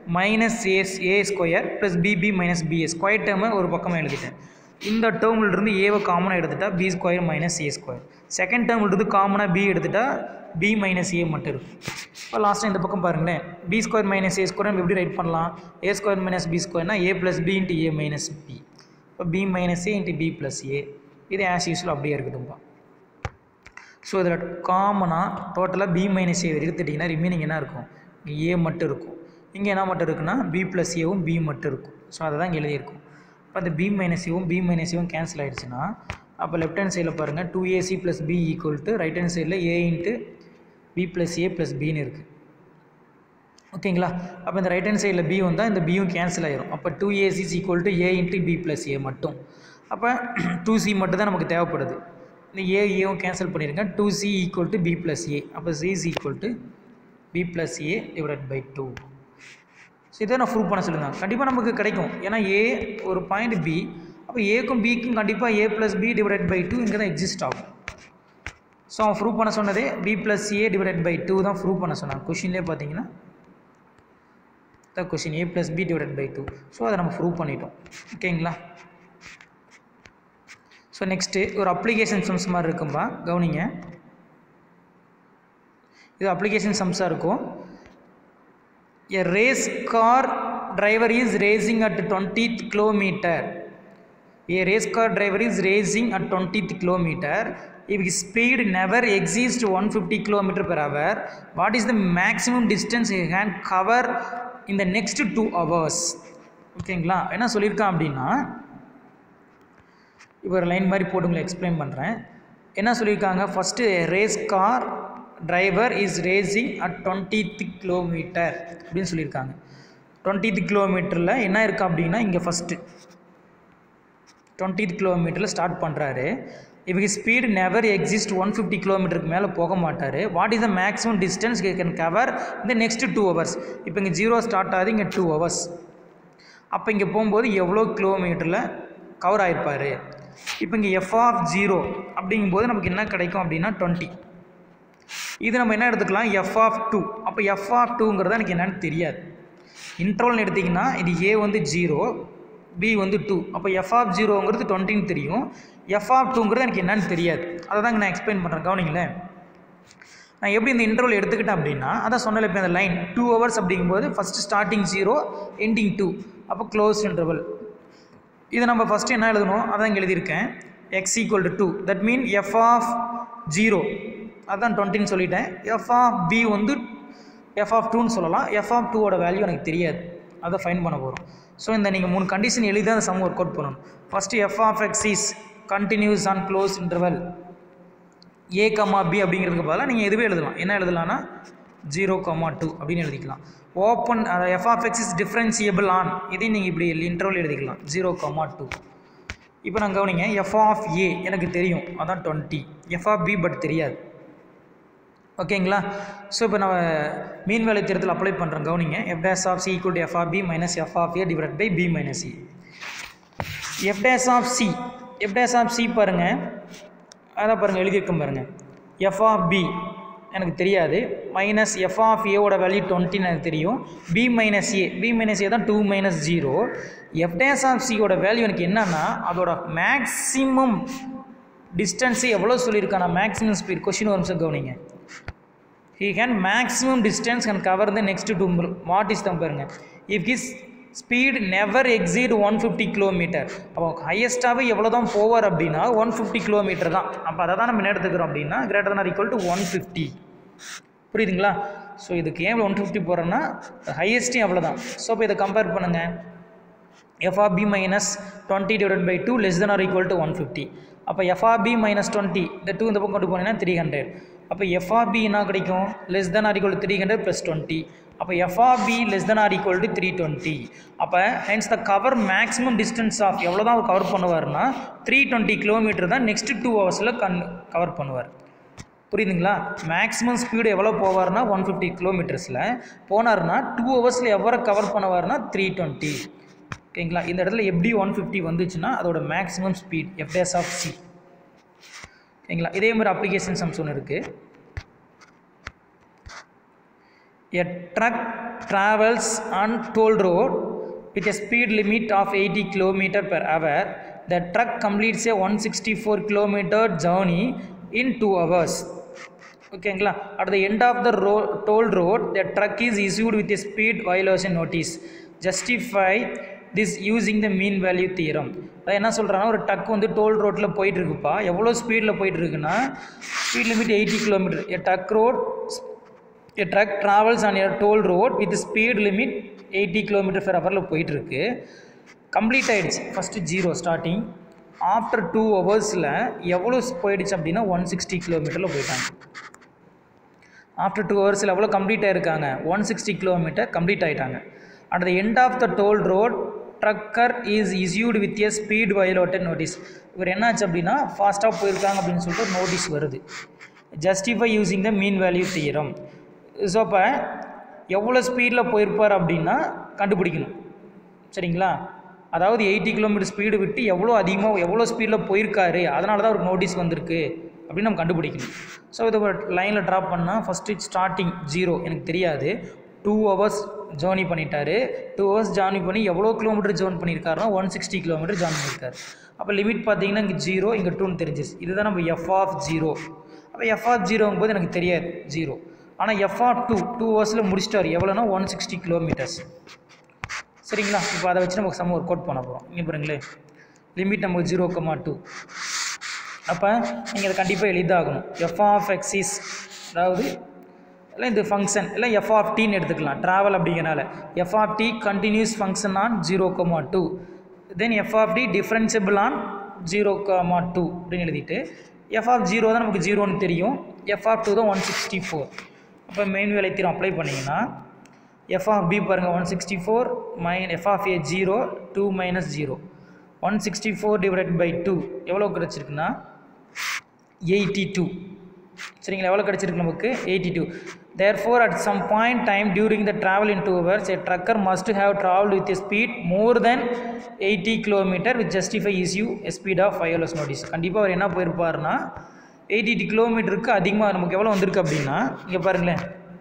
Speaker 1: minus A A square plus BB minus BA square டேர்மை ஒரு பக்கமாக எழுதிட்டேன் இந்த டேர்ம்லேருந்து ஏவை காமனாக எடுத்துட்டா B square minus A square second டேர்ம்லேருந்து காமனாக பி எடுத்துட்டா பி மைனஸ் ஏ மட்டும் இருக்கும் இப்போ லாஸ்ட்டாக இந்த பக்கம் பாருங்களேன் B square minus A square நம்ம எப்படி ரைட் பண்ணலாம் ஏ ஸ்கொயர் மைனஸ் பி ஸ்கொயர்னா A plus B into A minus B இப்போ B minus A into B plus A இது ஆஸ் யூஸ்வல் அப்படியே இருக்கட்டும்ப்பா ஸோ இதில் காமனாக டோட்டலாக பி மைனஸ் ஏ எடுத்துட்டிங்கன்னா ரிமைனிங் என்ன இருக்கும் ஏ மட்டும் இருக்கும் இங்கே என்ன மட்டும் இருக்குன்னா பி ப்ளஸ் ஏவும் பி மட்டும் இருக்கும் ஸோ அதை தான் இங்கே எழுதியிருக்கும் இப்போ அந்த பி மைனஸ் ஏவும் பி மைனஸ் ஏவும் கேன்சல் ஆகிடுச்சுன்னா அப்போ லெஃப்ட் ஹேண்ட் சைடில் பாருங்கள் two AC plus B equal to right hand சைடில் A into B plus A plus பின்னு இருக்குது ஓகேங்களா அப்போ இந்த ரைட் ஹேண்ட் சைடில் பி வந்தால் இந்த பியும் கேன்சல் ஆயிரும் அப்போ two AC is equal to A into B plus A மட்டும் அப்போ டூ சி மட்டும் தான் நமக்கு தேவைப்படுது இந்த ஏ ஏவும் கேன்சல் பண்ணிடுங்க two C equal to B plus A அப்போ C is equal to B plus A divide by two so இதை நான் ப்ரூவ் பண்ண சொல்லுங்கள் கண்டிப்பாக நமக்கு கிடைக்கும் ஏன்னா ஏ ஒரு பாயிண்ட் பி அப்போ ஏக்கும் பிக்கும் கண்டிப்பாக A plus B divide by two இங்கே தான் எக்ஸிஸ்ட் ஆகும் ஸோ அவன் ப்ரூவ் பண்ண சொன்னதே B plus A divide by two தான் ப்ரூவ் பண்ண சொன்னாங்க கொஷின்லேயே பார்த்தீங்கன்னா the question A plus B divide by two so அதை நம்ம ப்ரூவ் பண்ணிட்டோம் ஓகேங்களா ஸோ நெக்ஸ்ட்டு ஒரு அப்ளிகேஷன் சம்ஸ் மாதிரி இருக்கும்பா கவனிங்க இது அப்ளிகேஷன் சம்ஸாக இருக்கும் a race car driver is racing at twentieth kilometre A race car driver is racing at 20th kilometer. If his speed never exceeds 150 km per hour, what is the maximum distance he can cover in the next two hours? ஓகேங்களா என்ன சொல்லியிருக்கான் அப்படின்னா இப்போ ஒரு லைன் மாதிரி போட்டு உங்களுக்கு எக்ஸ்பிளைன் பண்ணுறேன் என்ன சொல்லியிருக்காங்க first race car driver is racing at twentieth kilometre அப்படின்னு சொல்லியிருக்காங்க டுவெண்ட்டித் கிலோமீட்டரில் என்ன இருக்கா அப்படின்னா இங்கே ஃபஸ்ட்டு டுவெண்ட்டித் கிலோமீட்டரில் ஸ்டார்ட் பண்ணுறாரு இவங்க speed never exist one fifty கிலோமீட்டருக்கு மேலே போக மாட்டார் what is the maximum distance can cover இந்த நெக்ஸ்ட் டூ ஹவர்ஸ் இப்போ இங்கே ஜீரோ ஸ்டார்ட் ஆகுது இங்கே டூ ஹவர்ஸ் அப்போ இங்கே போகும்போது எவ்வளோ கிலோமீட்டரில் கவர் ஆகிருப்பார் இப்போ இங்கே எஃப் ஆஃப் ஜீரோ அப்படிங்கும்போது நமக்கு என்ன கிடைக்கும் அப்படின்னா டுவெண்ட்டி இது நம்ம என்ன எடுத்துக்கலாம் எஃப் ஆஃப் டூ அப்போ எஃப் ஆஃப் டூங்கிறது எனக்கு என்னன்னு தெரியாது இன்டர்வல்னு எடுத்திங்கன்னா இது ஏ வந்து ஜீரோ பி வந்து டூ அப்போ எஃப் ஆஃப் ஜீரோங்கிறது டுவெண்ட்டின்னு தெரியும் எஃப் ஆஃப் டூங்கிறது எனக்கு என்னன்னு தெரியாது அதை தாங்க நான் எக்ஸ்பிளைன் பண்ணுறேன் கவனிங்களேன் நான் எப்படி இந்த இன்டர்வல் எடுத்துக்கிட்டேன் அப்படின்னா அதான் சொன்னல இப்போ இந்த லைன் டூ ஹவர்ஸ் அப்படிங்கும்போது first starting zero ending two அப்போ க்ளோஸ் இன்டர்வல் இதை நம்ம ஃபஸ்ட்டு என்ன எழுதணும் அதான் இங்கே எழுதியிருக்கேன் X equal to two that mean F of zero அதான் டுவெண்ட்டின்னு சொல்லிட்டேன் எஃப் ஆஃப் பி வந்து எஃப் ஆஃப் டூன்னு சொல்லலாம் எஃப் ஆஃப் டூவோட வேல்யூ எனக்கு தெரியாது அதை ஃபைன் பண்ண போகிறோம் ஸோ இந்த நீங்கள் மூணு கண்டிஷன் எழுதி தான் அந்த சம் ஒர்க் அவுட் பண்ணணும் first F of X is continuous on close interval A comma B அப்படிங்கிறதுக்கு பதிலாக நீங்கள் எதுவே எழுதலாம் என்ன எழுதலாம்னா ஜீரோ கமா டூ அப்படின்னு எழுதிக்கலாம் ஓப்பன் அதை F of X is differentiable on இதையும் நீங்கள் இப்படி இன்டர்வல் எழுதிக்கலாம் ஜீரோ கமா டூ இப்போ நான் கவனிங்க எஃப் ஆஃப் ஏ எனக்கு தெரியும் அதான் twenty F of B but தெரியாது ஓகேங்களா ஸோ இப்போ நம்ம மீன் வேலை திட்டத்தில் அப்ளை பண்ணுறோம் கவனிங்க F dash of C equal to F of B minus F of A divide by B minus C F dash of C F dash of C பாருங்கள் அதான் பாருங்கள் எழுதியிருக்கேன் பாருங்கள் எஃப் ஆஃப் பி எனக்கு தெரியாது மைனஸ் எஃப் ஆஃப் ஏவோட வேல்யூ டுவெண்ட்டின்னு எனக்கு தெரியும் B minus A B minus A தான் two minus zero F dash of சியோட வேல்யூ எனக்கு என்னன்னா அதோட மேக்ஸிமம் டிஸ்டன்ஸு எவ்வளோ சொல்லியிருக்கானா மேக்ஸிமம் ஸ்பீட் கொஷின் ஒரு நிமிஷம் கவனிங்க he can maximum distance can cover the next two mil- what is தான் பாருங்க if his speed never exceed 150 kilometre அப்போ ஹையஸ்ட்டாகவே எவ்வளோ தான் போவார் அப்படின்னா ஒன் ஃபிஃப்டி கிலோமீட்டர் தான் அப்போ அதை தான் நம்ம என்ன எடுத்துக்கிறோம் அப்படின்னா கிரேட்டர் தான் ஈக்குவல் டு ஒன் ஃபிஃப்டி புரியுதுங்களா ஸோ இதுக்கு ஏன் ஒன் ஃபிஃப்டி போகிறோன்னா ஹையஸ்ட்டும் எவ்வளோ தான் ஸோ இப்போ இதை கம்பேர் பண்ணுங்கள் F of B minus twenty divide by two less than or equal to one fifty அப்போ F of B minus twenty இந்த டூ இந்த பக்கம் கொண்டு போனீங்கன்னா த்ரீ ஹண்ட்ரட் அப்போ எஃப் ஆஃப் பி என்ன கிடைக்கும் less than or equal three hundred plus twenty அப்போ F of B less than or equal to three twenty அப்போ hence the cover maximum distance of எவ்வளோ தான் அவர் கவர் பண்ணுவார்னா த்ரீ டுவெண்ட்டி கிலோமீட்டர் தான் நெக்ஸ்ட் டூ ஹவர்ஸில் கண் கவர் பண்ணுவார் புரியுதுங்களா மேக்ஸிமம் ஸ்பீடு எவ்வளோ போவார்னா ஒன் ஃபிஃப்டி கிலோமீட்டர்ஸில் போனார்னா டூ ஹவர்ஸில் எவ்வளோ கவர் பண்ணுவார்னா த்ரீ டுவெண்ட்டி ஓகேங்களா இந்த இடத்துல எப்படி ஒன் ஃபிஃப்டி வந்துச்சுன்னா அதோட maximum speed FS of C ஓகேங்களா இதே மாதிரி அப்ளிகேஷன் சம்ஸ் ஒன்று இருக்குது A truck travels on toll road with a speed limit of 80 km per hour. The truck completes a 164 km journey in 2 hours. ஓகேங்களா at the end of the row toll road the truck is issued with a speed violation notice justify this using the mean value theorem அதான் என்ன சொல்கிறாங்கன்னா ஒரு ட்ரக் வந்து டோல் ரோட்டில் போயிட்டுருக்குப்பா எவ்வளோ ஸ்பீடில் போயிட்டுருக்குன்னா speed limit eighty kilometre a truck road a truck travels on a toll road with speed limit eighty kilometre per ஹவரில் போயிட்டுருக்கு கம்ப்ளீட் ஆகிடுச்சு first zero starting after two ஹவர்ஸில் எவ்வளோ போயிடுச்சு அப்படின்னா ஒன் சிக்ஸ்டி கிலோமீட்டரில் போயிட்டாங்க ஆஃப்டர் டூ ஹவர்ஸில் எவ்வளோ கம்ப்ளீட் ஆகிருக்காங்க ஒன் சிக்ஸ்டி கிலோமீட்டர் கம்ப்ளீட் ஆகிட்டாங்க at the end of the toll road trucker is issued with a speed violated notice இவர் என்னாச்சு அப்படின்னா ஃபாஸ்ட்டாக போயிருக்காங்க அப்படின்னு சொல்லிட்டு நோட்டீஸ் வருது justify using the mean value theorem so அப்போ எவ்வளோ ஸ்பீடில் போயிருப்பார் அப்படின்னா கண்டுபிடிக்கணும் சரிங்களா அதாவது எயிட்டி கிலோமீட்டர் ஸ்பீடு விட்டு எவ்வளோ அதிகமாக எவ்வளோ ஸ்பீடில் போயிருக்காரு அதனால தான் அவருக்கு நோட்டீஸ் வந்திருக்கு அப்படின்னு நம்ம கண்டுபிடிக்கணும் ஸோ இதை லைனில் ட்ராப் பண்ணால் ஃபஸ்ட்டு ஸ்டார்டிங் ஜீரோ எனக்கு தெரியாது டூ ஹவர்ஸ் ஜேர்னி பண்ணிட்டாரு டூ ஹவர்ஸ் ஜேர்னி பண்ணி எவ்வளோ கிலோமீட்டர் ஜேர்ன் பண்ணியிருக்காருன்னா ஒன் சிக்ஸ்டி கிலோமீட்டர் ஜேர்ன் பண்ணியிருக்காரு அப்போ லிமிட் பார்த்தீங்கன்னா இங்கே ஜீரோ இங்கே டூன்னு தெரிஞ்சிச்சு இதுதான் நம்ம எஃப் ஆஃப் ஜீரோ அப்போ எஃப் ஆஃப் ஜீரோங்கும் போது எனக்கு தெரியாது ஜீரோ ஆனால் எஃப் ஆஃப் டூ டூ ஹவர்ஸில் முடிச்சிட்டாரு எவ்வளோனா ஒன் சிக்ஸ்டி கிலோமீட்டர்ஸ் சரிங்களா இப்போ அதை வச்சு நமக்கு சம் ஒர்க் அவுட் பண்ண போகிறோம் இங்கே பாருங்களேன் லிமிட் நமக்கு ஜீரோ கமா டூ அப்போ நீங்கள் அதை கண்டிப்பாக எளிதாகணும் எஃப் ஆஃப் எக்ஸிஸ் அதாவது இல்லை இந்த ஃபங்க்ஷன் இல்லை எஃப் ஆஃப் டின்னு எடுத்துக்கலாம் ட்ராவல் அப்படிங்கிறனால F of T continuous function on zero comma two then F of T differentiable on zero comma two அப்படின்னு எழுதிட்டு எஃப் ஆஃப் ஜீரோ தான் நமக்கு ஜீரோன்னு தெரியும் எஃப் ஆஃப் டூ தான் ஒன் சிக்ஸ்டி ஃபோர் அப்போ மெயின் வேலை தீரம் அப்ளை பண்ணிங்கன்னா எஃப் ஆஃப் பி பாருங்கள் one sixty four minus F of A zero two minus zero one sixty four divide by two எவ்வளோ கிடச்சிருக்குன்னா எயிட்டி டூ சரிங்களா எவ்வளோ கிடச்சிருக்கு நமக்கு eighty two therefore at some point time during the travel in two hours a trucker must have travel with a speed more than eighty kilometre with justify issue a speed of five hours notice கண்டிப்பாக அவர் என்ன போயிருப்பாருன்னா எயிட்டி கிலோமீட்டருக்கு அதிகமாக நமக்கு எவ்வளோ வந்திருக்கு அப்படின்னா இங்கே பாருங்களேன்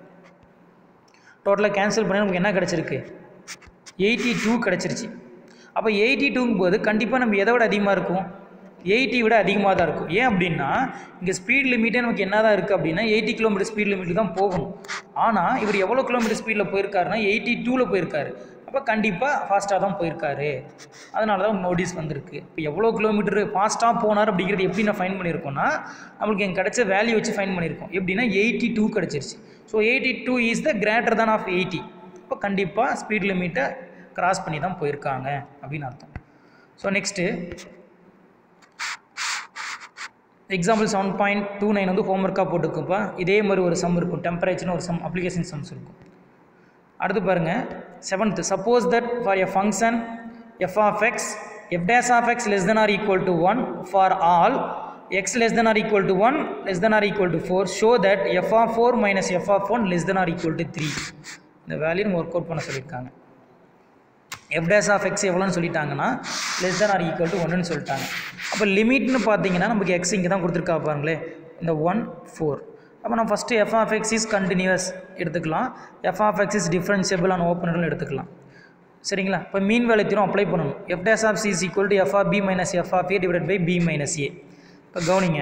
Speaker 1: டோட்டலாக கேன்சல் பண்ணி நமக்கு என்ன கிடச்சிருக்கு எயிட்டி டூ கிடச்சிருச்சு அப்போ எயிட்டி டூங்கும் போது கண்டிப்பாக நம்ம எதை விட அதிகமாக இருக்கும் எயிட்டி விட அதிகமாக தான் இருக்கும் ஏன் அப்படின்னா இங்கே ஸ்பீட் லிமிட்டே நமக்கு என்ன தான் இருக்குது அப்படின்னா எயிட்டி கிலோமீட்டர் ஸ்பீட் லிமிட் தான் போகணும் ஆனால் இவர் எவ்வளோ கிலோமீட்டர் ஸ்பீடில் போயிருக்காருன்னா எயிட்டி டூவில் போயிருக்காரு அப்போ கண்டிப்பாக ஃபாஸ்ட்டாக தான் போயிருக்காரு அதனால தான் நோட்டீஸ் வந்திருக்கு இப்போ எவ்வளோ கிலோமீட்டர் ஃபாஸ்ட்டாக போனார் அப்படிங்கிறது எப்படி நான் ஃபைன் பண்ணியிருக்கோன்னா நம்மளுக்கு எங்கள் கிடைச்ச வேல்யூ வச்சு ஃபைன் பண்ணியிருக்கோம் எப்படின்னா எயிட்டி டூ கிடச்சிருச்சு so eighty two is the greater than of eighty இப்போ கண்டிப்பாக ஸ்பீட் லிமிட்டை கிராஸ் பண்ணி தான் போயிருக்காங்க அப்படின்னு அர்த்தம் so next example seven point two nine வந்து ஹோம்ஒர்க்காக போட்டுக்குப்பா இதே மாதிரி ஒரு சம் இருக்கும் டெம்பரேச்சர்னு ஒரு சம் அப்ளிகேஷன் சம்ஸ் இருக்கும் அடுத்து பாருங்கள் seventh suppose that for a function F of x f dash of x less than or equal to one for all x less than or equal to one less than or equal to four show that f of four minus F of one less than or equal to three இந்த வேல்யூ நம்ம ஒர்க் அவுட் பண்ண சொல்லியிருக்காங்க எஃப் டேஸ் ஆஃப் எக்ஸ் எவ்வளோன்னு சொல்லிட்டாங்கன்னா less than or equal to ஒன்றுன்னு சொல்லிட்டாங்க அப்போ லிமிட்னு பார்த்தீங்கன்னா நமக்கு எக்ஸ் இங்கே தான் கொடுத்துருக்கா பாருங்களேன் இந்த ஒன் ஃபோர் அப்போ நம்ம first F of X is continuous எடுத்துக்கலாம் F of X is differentiable on ஓப்பனர்கள் எடுத்துக்கலாம் சரிங்களா இப்போ மீன் வேலை தீரம் அப்ளை பண்ணணும் f dash of C is equal to F of B minus F of A divide by B minus a இப்போ கவனிங்க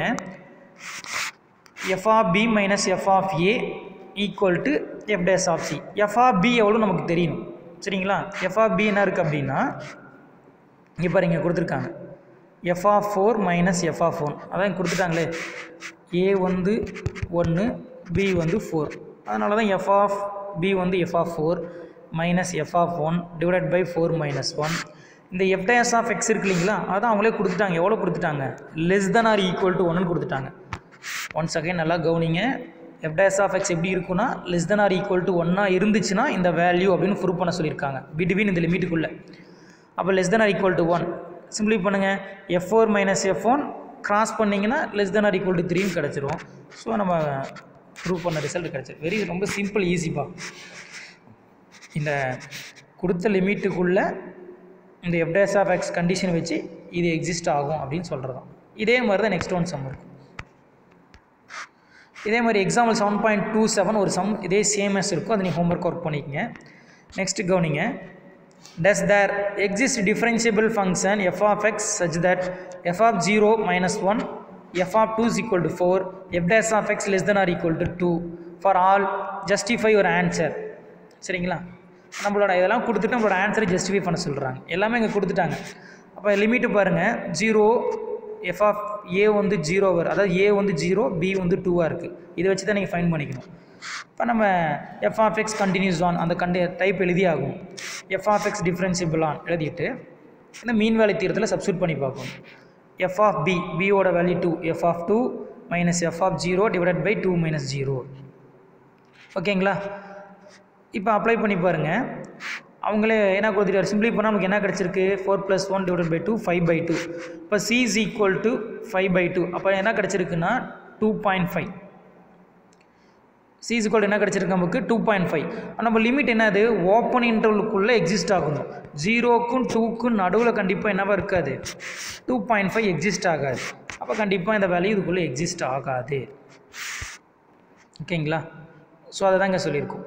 Speaker 1: F of B minus F of A equal to f dash of C f of b எவ்வளோ நமக்கு தெரியணும் சரிங்களா எஃப் ஆஃப் பி என்ன இருக்குது அப்படின்னா இங்கே பாருங்க கொடுத்துருக்காங்க f of four minus F of one அதான் கொடுத்துட்டாங்களே ஏ வந்து ஒன்று பி வந்து ஃபோர் அதனால தான் எஃப் ஆஃப் பி வந்து F of four minus F of one divide by four minus one இந்த எஃப் டேஸ் ஆஃப் எக்ஸ் இருக்கு இல்லைங்களா அதான் அவங்களே கொடுத்துட்டாங்க எவ்வளோ கொடுத்துட்டாங்க less than or equal to ஒன்னு கொடுத்துட்டாங்க ஒன்ஸ் அகைன் நல்லா கவனிங்க எஃப் டேஸ் ஆஃப் எக்ஸ் எப்படி இருக்குன்னா less than or equal to ஒன்றா இருந்துச்சுன்னா இந்த வேல்யூ அப்படின்னு ப்ரூவ் பண்ண சொல்லியிருக்காங்க பிட்வீன் இந்த லிமிட்டுக்குள்ளே அப்போ less than or equal to one simply பண்ணுங்கள் f four minus f one cross பண்ணிங்கன்னா less than or equal to த்ரீன்னு கிடச்சிரும் ஸோ நம்ம ப்ரூவ் பண்ண ரிசல்ட் கிடச்சிரும் வெரி ரொம்ப சிம்பிள் ஈஸிப்பா இந்த கொடுத்த லிமிட்டுக்குள்ளே இந்த f dash of x condition வச்சு இது எக்ஸிஸ்ட் ஆகும் அப்படின்னு சொல்கிறது தான் இதே மாதிரி தான் நெக்ஸ்ட் ஒன் சம் இருக்கும் இதே மாதிரி example seven point two seven ஒரு சம் இதே சேமஸ் இருக்கும் அதை நீங்கள் ஹோம்ஒர்க் ஒர்க் பண்ணிக்கங்க நெக்ஸ்ட் கவனிங்க does there exist differentiable function f of x such that f of 0 minus 1 f of 2 is equal to 4 f dash of x less than or equal to 2 for all justify your answer சரிங்களா நம்மளோட இதெல்லாம் கொடுத்துட்டு நம்மளோட ஆன்சரை ஜஸ்டிஃபை பண்ண சொல்கிறாங்க எல்லாமே இங்கே கொடுத்துட்டாங்க அப்போ லிமிட்டு பாருங்கள் ஜீரோ எஃப் ஆஃப் ஏ வந்து ஜீரோ வரும் அதாவது ஏ வந்து ஜீரோ பி வந்து டூவாக இருக்குது இதை வச்சு தான் நீங்கள் ஃபைன் பண்ணிக்கணும் இப்போ நம்ம F of X continuous on அந்த கண்டி டைப் எழுதி ஆகும் f of x differentiable on எழுதிட்டு இந்த மீன் வேலை தீரத்தில் சப்ஸ்டியூட் பண்ணி பார்க்கணும் எஃப் ஆஃப் பி பியோட value two F of two minus F of zero divided by two minus zero ஓகேங்களா இப்போ அப்ளை பண்ணி பாருங்கள் அவங்களே என்ன கொடுத்துட்டாரு சிம்பிளி பண்ணால் நமக்கு என்ன கிடச்சிருக்கு four plus one divide by two five by two இப்போ C is equal to five by two அப்போ என்ன கிடச்சிருக்குன்னா two point five c is என்ன கிடச்சிருக்கு நமக்கு டூ பாயிண்ட் ஃபைவ் நம்ம லிமிட் என்னது ஓப்பன் இன்டர்வலுக்குள்ளே எக்ஸிஸ்ட் ஆகணும் ஜீரோக்கும் டூக்கும் நடுவில் கண்டிப்பாக என்னவா இருக்காது டூ பாயிண்ட் ஃபைவ் எக்ஸிஸ்ட் ஆகாது அப்போ கண்டிப்பாக இந்த வேல்யூ இதுக்குள்ளே எக்ஸிஸ்ட் ஆகாது ஓகேங்களா ஸோ அதை தாங்க சொல்லியிருக்கோம்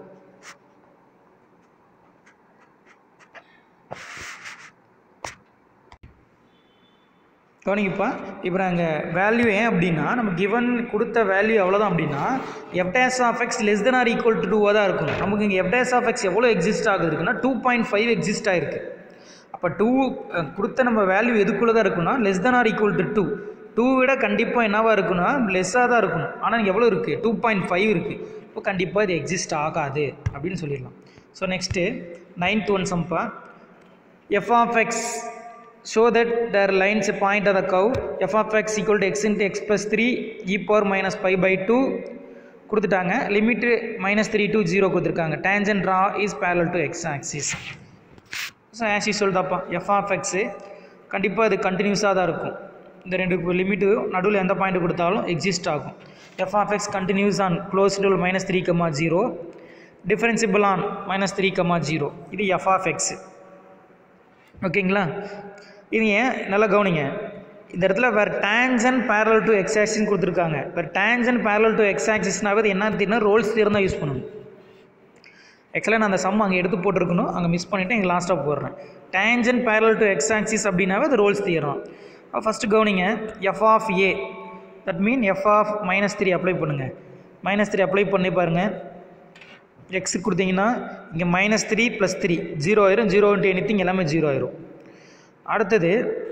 Speaker 1: கவனிங்கப்பா இப்போ நாங்கள் வேல்யூ ஏன் அப்படின்னா நம்ம கிவன் கொடுத்த வேல்யூ எவ்வளோதான் அப்படின்னா f dash of x less than or equal to டூவாக தான் இருக்கும் நமக்கு இங்கே எஃப்டேஸ் ஆஃப் எக்ஸ் எவ்வளோ எக்ஸிஸ்ட் ஆகுது இருக்குன்னா டூ பாயிண்ட் ஃபைவ் எக்ஸிஸ்ட் ஆகிருக்கு அப்போ டூ கொடுத்த நம்ம வேல்யூ எதுக்குள்ளே தான் இருக்குன்னா less than or equal to two two விட கண்டிப்பாக என்னவாக இருக்குன்னா லெஸ்ஸாக தான் இருக்கணும் ஆனால் எவ்வளோ இருக்குது டூ பாயிண்ட் ஃபைவ் இருக்குது இப்போ கண்டிப்பாக இது எக்ஸிஸ்ட் ஆகாது அப்படின்னு சொல்லிடலாம் ஸோ நெக்ஸ்ட்டு நைன்த் ஒன் சம்பா f of x show that there lines a point of the curve f of x equal to x into x plus 3 e power minus pi by 2 கொடுத்துட்டாங்க limit minus three to zero கொடுத்துருக்காங்க tangent draw is parallel to X axis so as usual தான்ப்பா எஃப் ஆஃப் எக்ஸு கண்டிப்பாக இது கண்டினியூஸாக தான் இருக்கும் இந்த ரெண்டு லிமிட்டு நடுவில் எந்த பாயிண்ட் கொடுத்தாலும் எக்ஸிஸ்ட் ஆகும் f of X continuous on close to minus three comma zero differentiable on minus three comma zero இது எஃப் ஆஃப் எக்ஸு ஓகேங்களா இது ஏன் நல்லா கவனிங்க இந்த இடத்துல வேறு tangent parallel to X axis கொடுத்துருக்காங்க வேறு டேஞ்சன் பேரல் டு எக்ஸ் ஆக்சிஸ்னாவே அது என்ன தெரியும்னா ரோல்ஸ் தியரம் தான் யூஸ் பண்ணணும் ஆக்சுவலாக நான் அந்த சம் அங்கே எடுத்து போட்டிருக்கணும் அங்கே மிஸ் பண்ணிவிட்டு இங்கே லாஸ்ட்டாக போடுறேன் tangent parallel to X axis அப்படின்னாவே அது ரோல்ஸ் தியரம் ஃபஸ்ட்டு கவனிங்க F of A that mean F of minus three apply பண்ணுங்கள் மைனஸ் த்ரீ அப்ளை பண்ணி பாருங்கள் எக்ஸுக்கு கொடுத்தீங்கன்னா இங்கே minus three plus three zero ஆயிரும் ஜீரோ இன்ட்டு எனித்திங் எல்லாமே ஜீரோ ஆயிரும் அடுத்தது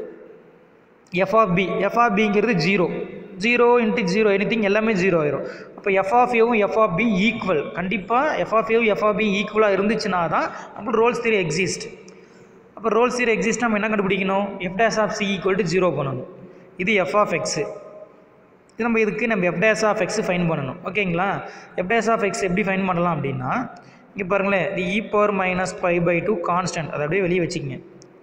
Speaker 1: f of P F of பிங்கிறது zero zero into zero anything எல்லாமே ஜீரோ ஆயிரும் அப்போ எஃப் ஆஃப் ஏவும் எஃப் ஆஃப் பி ஈக்குவல் கண்டிப்பாக எஃப் ஆஃப் ஏவும் எஃப் ஆஃப் பி ஈக்குவலாக இருந்துச்சுன்னா தான் அப்போ ரோல்ஸ் தியரி எக்ஸிஸ்ட் அப்போ ரோல்ஸ் தியரி எக்ஸிஸ்ட் நம்ம என்ன கண்டுபிடிக்கணும் f dash of C equal to zero பண்ணணும் இது எஃப் ஆஃப் எக்ஸு இது நம்ம இதுக்கு நம்ம f dash of x find பண்ணணும் ஓகேங்களா எஃப் டேஸ் ஆஃப் எக்ஸ் எப்படி ஃபைன் பண்ணலாம் அப்படின்னா இங்கே பாருங்களேன் இது e power minus five by two constant அதை அப்படியே வெளியே வச்சுக்கங்க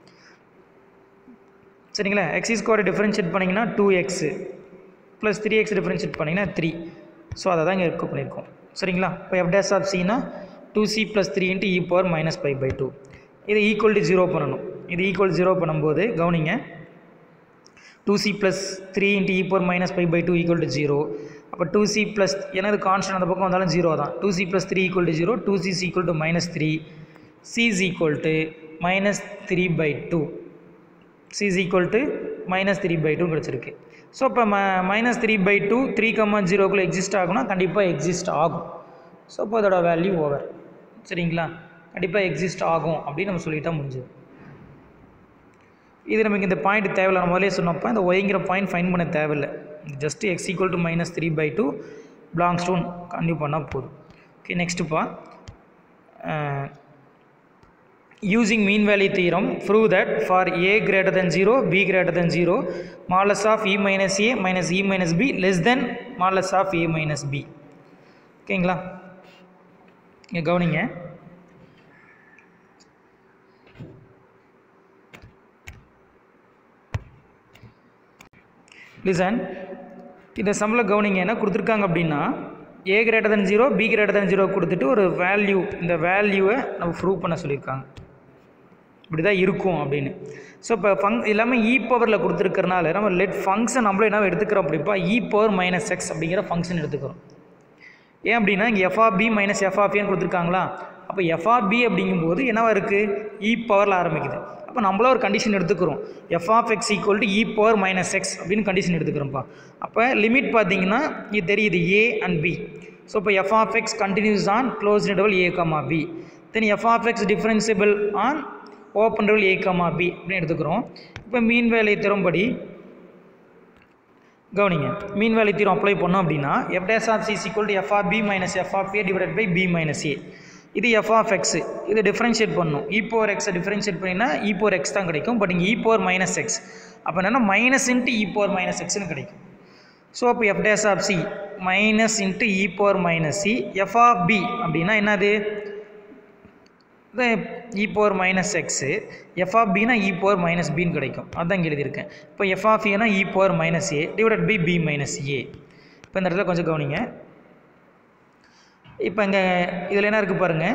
Speaker 1: சரிங்களா எக்ஸ் ஸ்கொயர் டிஃப்ரென்ஷியேட் பண்ணிங்கன்னா two x plus three x differentiate பண்ணிங்கன்னா த்ரீ ஸோ அதை தான் இங்கே இருக்க பண்ணியிருக்கோம் சரிங்களா இப்போ எஃப் டேஸ் ஆஃப் சினா two c plus three into e power minus five by two இது ஈக்குவல் டு ஜீரோ பண்ணணும் இது ஈக்குவல் ஜீரோ பண்ணும்போது கவனிங்க two c plus three into e power minus five by two equal to zero அப்போ டூ சி ப்ளஸ் எனது கான்ஸ்டன்ட் அந்த பக்கம் வந்தாலும் ஜீரோ தான் two c plus three equal to zero two C equal to minus three c is equal to minus three by two c is equal to minus three by two கிடச்சிருக்கு ஸோ இப்போ ம minus three by two three comma ஜீரோக்குள்ளே எக்ஸிஸ்ட் ஆகும்னா கண்டிப்பாக எக்ஸிஸ்ட் ஆகும் ஸோ இப்போ அதோட வேல்யூ ஓவர் சரிங்களா கண்டிப்பாக எக்ஸிஸ்ட் ஆகும் அப்படின்னு நம்ம சொல்லிட்டா முடிஞ்சது இது நமக்கு இந்த பாயிண்ட் தேவையில்ல நம்ம முதலே சொன்னப்போ இந்த ஒய்ங்கிற பாயிண்ட் ஃபைன் பண்ண தேவையில்லை just x equal to minus three by two belongs to continue பண்ணால் போதும் ஓகே நெக்ஸ்ட்டுப்பா using mean value theorem prove that for a greater than 0 b greater than 0 modulus of e minus a minus e minus b less than modulus of a minus b ஓகேங்களா இங்கே கவனிங்க லிசன் இந்த சம்மில் கவனிங்க என்ன கொடுத்துருக்காங்க அப்படின்னா a greater than zero b greater than zero கொடுத்துட்டு ஒரு வேல்யூ இந்த வேல்யூவை நம்ம ப்ரூவ் பண்ண சொல்லியிருக்காங்க இப்படி தான் இருக்கும் அப்படின்னு ஸோ இப்போ ஃபங் எல்லாமே இ பவரில் கொடுத்துருக்கறனால நம்ம லெட் ஃபங்க்ஷன் நம்மளும் என்ன எடுத்துக்கிறோம் அப்படிப்பா இ பவர் மைனஸ் எக்ஸ் அப்படிங்கிற ஃபங்க்ஷன் எடுத்துக்கிறோம் ஏன் அப்படின்னா இங்கே எஃப்ஆபி மைனஸ் எஃப்ஆபின்னு கொடுத்துருக்காங்களா அப்போ எஃப்ஆபி அப்படிங்கும்போது என்னவா இருக்குது இ பவரில் ஆரம்பிக்குது அப்போ நம்மளும் ஒரு கண்டிஷன் எடுத்துக்கிறோம் f of X equal to e power minus x அப்படின்னு கண்டிஷன் எடுத்துக்கிறோம்ப்பா அப்போ லிமிட் பார்த்தீங்கன்னா இது தெரியுது ஏ அண்ட் பி ஸோ இப்போ F of X continuous on close interval A comma b then F of X differentiable on open interval A comma b அப்படின்னு எடுத்துக்கிறோம் இப்போ மீன் வேலை தரும்படி கவனிங்க மீன் வேலை தீரம் அப்ளை பண்ணோம் அப்படின்னா f dash of C equal to F of B minus F of A divide by B minus a இது எஃப் ஆஃப் எக்ஸ் இது டிஃப்ரென்ஷியேட் பண்ணும் இ பவர் எக்ஸை டிஃப்ரென்ஷியேட் பண்ணினா இ பவர் எக்ஸ் தான் கிடைக்கும் பட் இங்கே இ பவர் மைனஸ் எக்ஸ் அப்போ என்னென்னா minus into e power minus எக்ஸ்னு கிடைக்கும் ஸோ அப்போ f dash of c minus into e power minus C f of b அப்படின்னா என்னது e power minus x f of பினா இ பவர் மைனஸ் பின்னு கிடைக்கும் அதான் இங்கே எழுதியிருக்கேன் இப்போ எஃப் ஆஃப் ஏனா e power minus a divided by B minus a இப்போ இந்த இடத்துல கொஞ்சம் கவனிங்க இப்போ இங்கே இதில் என்ன இருக்குது பாருங்கள்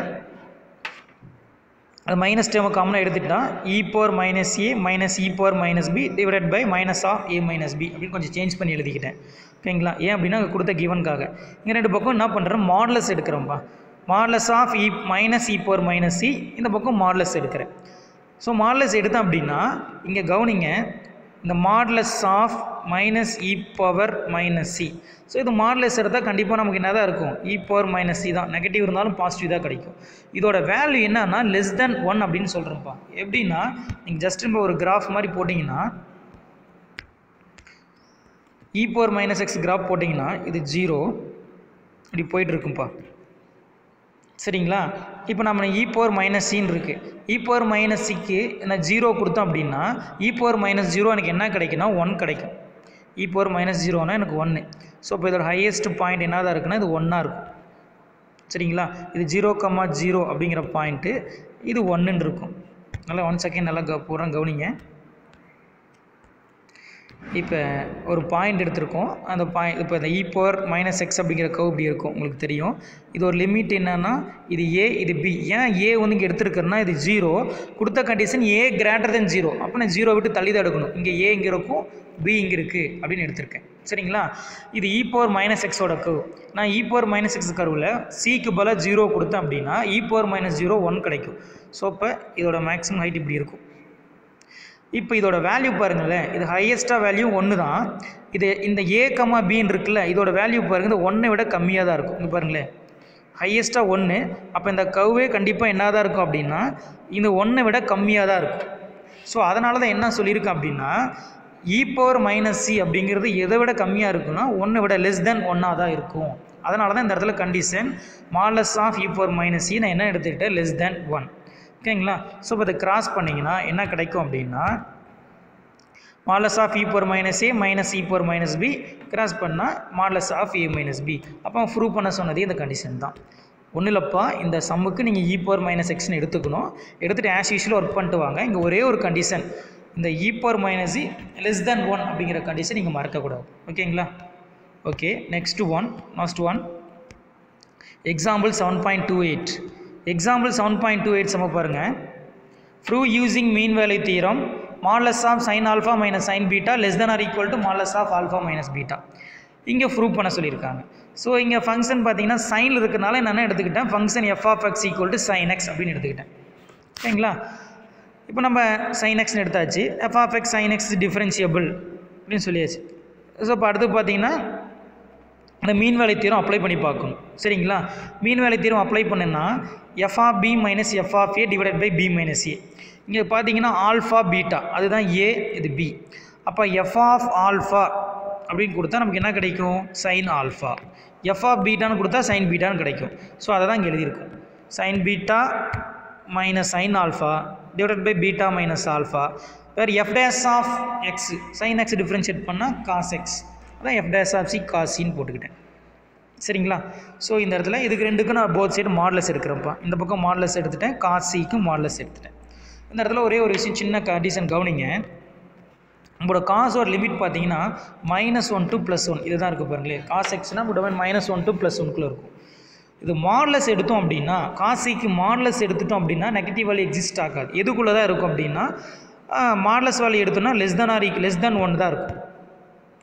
Speaker 1: அது மைனஸ் டேர்மை காமனாக எடுத்துட்டா e power minus a minus e power minus B divided by minus of a minus b அப்படின்னு கொஞ்சம் சேஞ்ச் பண்ணி எழுதிக்கிட்டேன் ஓகேங்களா ஏன் அப்படின்னா அங்கே கொடுத்த கிவனுக்காக இங்கே ரெண்டு பக்கம் என்ன பண்ணுறேன் மாடலஸ் எடுக்கிறோம்ப்பா modulus of e minus e power minus C இந்த பக்கம் மாடலஸ் எடுக்கிறேன் ஸோ மாடலஸ் எடுத்தேன் அப்படின்னா இங்கே கவனிங்க இந்த modulus of minus e power minus c so இது மாடலஸ் எடுத்தால் கண்டிப்பாக நமக்கு என்ன தான் இருக்கும் இ பவர் மைனஸ் சி தான் நெகட்டிவ் இருந்தாலும் பாசிட்டிவ் தான் கிடைக்கும் இதோட வேல்யூ என்னன்னா லெஸ் தென் ஒன் அப்படின்னு சொல்கிறேன்ப்பா எப்படின்னா நீங்கள் ஜஸ்ட் இப்போ ஒரு கிராஃப் மாதிரி போட்டிங்கன்னா e power minus x graph போட்டிங்கன்னா இது ஜீரோ இப்படி போயிட்டு இருக்கும்ப்பா சரிங்களா இப்போ நம்ம இ பவர் மைனஸ் சின்னு இருக்குது இ பவர் மைனஸ் சிக்கு நான் ஜீரோ கொடுத்தோம் அப்படின்னா இ பவர் மைனஸ் ஜீரோ எனக்கு என்ன கிடைக்குன்னா ஒன் கிடைக்கும் இ பவர் மைனஸ் ஜீரோனா எனக்கு ஒன்று ஸோ இப்போ இதோட ஹையஸ்ட் பாயிண்ட் என்னதான் இருக்குன்னா இது ஒன்றா இருக்கும் சரிங்களா இது ஜீரோ கம்மா ஜீரோ அப்படிங்கிற பாயிண்ட்டு இது ஒன்றுன்னு இருக்கும் நல்லா ஒன் செகண்ட் நல்லா க பூரா கவனிங்க இப்போ ஒரு பாயிண்ட் எடுத்திருக்கோம் அந்த பாயிண்ட் இப்போ இந்த இ பவர் மைனஸ் எக்ஸ் அப்படிங்கிற கவ் இப்படி இருக்கும் உங்களுக்கு தெரியும் இது ஒரு லிமிட் என்னன்னா இது ஏ இது பி ஏன் ஏ வந்து இங்கே எடுத்துருக்கேன்னா இது ஜீரோ கொடுத்த condition a greater than zero அப்போ நான் ஜீரோ விட்டு தள்ளி தான் எடுக்கணும் இங்கே ஏ இங்கே இருக்கும் பி இங்கே இருக்குது அப்படின்னு எடுத்திருக்கேன் சரிங்களா இது இ பவர் மைனஸ் எக்ஸோட கர்வ் நான் இ பவர் மைனஸ் எக்ஸ் கர்வில் சிக்கு பதிலாக ஜீரோ கொடுத்தேன் அப்படின்னா e power minus zero one கிடைக்கும் ஸோ இப்போ இதோட மேக்ஸிமம் ஹைட் இப்படி இருக்கும் இப்போ இதோட வேல்யூ பாருங்களேன் இது ஹையஸ்ட்டாக வேல்யூ ஒன்று தான் இது இந்த ஏ கமா பின்னு இருக்குல்ல இதோட வேல்யூ பாருங்கள் இந்த ஒன்றை விட கம்மியாக தான் இருக்கும் இங்கே பாருங்களேன் ஹையஸ்ட்டாக ஒன்று அப்போ இந்த கவ்வே கண்டிப்பாக என்ன தான் இருக்கும் அப்படின்னா இந்த ஒன்றை விட கம்மியாக தான் இருக்கும் ஸோ அதனால தான் என்ன சொல்லியிருக்கேன் அப்படின்னா இ பவர் மைனஸ் சி அப்படிங்கிறது எதை விட கம்மியாக இருக்குன்னா ஒன்றை விட லெஸ் தென் ஒன்னாக தான் இருக்கும் அதனால தான் இந்த இடத்துல condition modulus of e power minus c நான் என்ன எடுத்துக்கிட்டேன் லெஸ் தென் ஒன் ஓகேங்களா ஸோ இப்போ இதை கிராஸ் பண்ணிங்கன்னா என்ன கிடைக்கும் அப்படின்னா modulus of e power minus a minus e power minus b cross பண்ணால் modulus of a minus b அப்போ ப்ரூவ் பண்ண சொன்னதே இந்த கண்டிஷன் தான் ஒன்றும் இல்லைப்பா இந்த சம்முக்கு நீங்கள் இ பவர் மைனஸ் எக்ஸ்னு எடுத்துக்கணும் எடுத்துகிட்டு ஆஸ் யூஷுவல் ஒர்க் பண்ணிட்டு வாங்க இங்கே ஒரே ஒரு கண்டிஷன் இந்த e power minus less than one அப்படிங்கிற கண்டிஷன் நீங்கள் மறக்கக்கூடாது ஓகேங்களா okay next one last one example seven point two eight example seven point two eight சம பாருங்கள் prove using mean value theorem modulus of sine alpha minus sine beta less than or equal to modulus of alpha minus beta இங்கே ப்ரூவ் பண்ண சொல்லியிருக்காங்க ஸோ இங்கே ஃபங்க்ஷன் பார்த்தீங்கன்னா சைனில் இருக்கிறனால நான் என்ன எடுத்துக்கிட்டேன் function F of X equal to sine x அப்படின்னு எடுத்துக்கிட்டேன் ஓகேங்களா இப்போ நம்ம சைன் எக்ஸ்னு எடுத்தாச்சு f of x sine x differentiable அப்படின்னு சொல்லியாச்சு ஸோ இப்போ அடுத்து பார்த்தீங்கன்னா அந்த மீன் வேலை தீரம் அப்ளை பண்ணி பார்க்கணும் சரிங்களா மீன் வேலை தீரம் அப்ளை பண்ணுன்னா f of B minus F of A divided by B minus a இங்கே பார்த்தீங்கன்னா ஆல்ஃபா பீட்டா அதுதான் ஏ இது பி அப்போ எஃப் ஆஃப் ஆல்ஃபா அப்படின்னு கொடுத்தா நமக்கு என்ன கிடைக்கும் சைன் ஆல்ஃபா எஃப் ஆஃப் பீட்டான்னு கொடுத்தா சைன் பீட்டான்னு கிடைக்கும் ஸோ அதை தான் இங்கே எழுதியிருக்கும் sine beta minus sine alpha divided by beta minus alpha வேறு f dash of x sine x differentiate பண்ணால் காஸ் எக்ஸ் அதான் எஃப் டேஸ் ஆஃப் சி காசின்னு போட்டுக்கிட்டேன் சரிங்களா ஸோ இந்த இடத்துல இதுக்கு ரெண்டுக்கும் நான் போத் சைடு மாடலஸ் எடுக்கிறேன்ப்பா இந்த பக்கம் மாடலஸ் எடுத்துட்டேன் காஸ் சிக்கு மாடலஸ் எடுத்துட்டேன் இந்த இடத்துல ஒரே ஒரு விஷயம் சின்ன கண்டிஷன் கவனிங்க நம்மளோட காசோட லிமிட் பார்த்தீங்கன்னா minus one to plus one இதுதான் இருக்குது பாருங்களேன் காஸ் எக்ஸ்னா உடனே மைனஸ் ஒன் டு ப்ளஸ் ஒன்குள்ளே இருக்கும் இது மாடலஸ் எடுத்தோம் அப்படின்னா காசிக்கு மாடலஸ் எடுத்துட்டோம் அப்படின்னா நெகட்டிவ் வேல்யூ எக்ஸிஸ்ட் ஆகாது எதுக்குள்ளே தான் இருக்கும் அப்படின்னா மாடலஸ் வேல்யூ எடுத்தோம்னா less than or less than one தான் இருக்கும்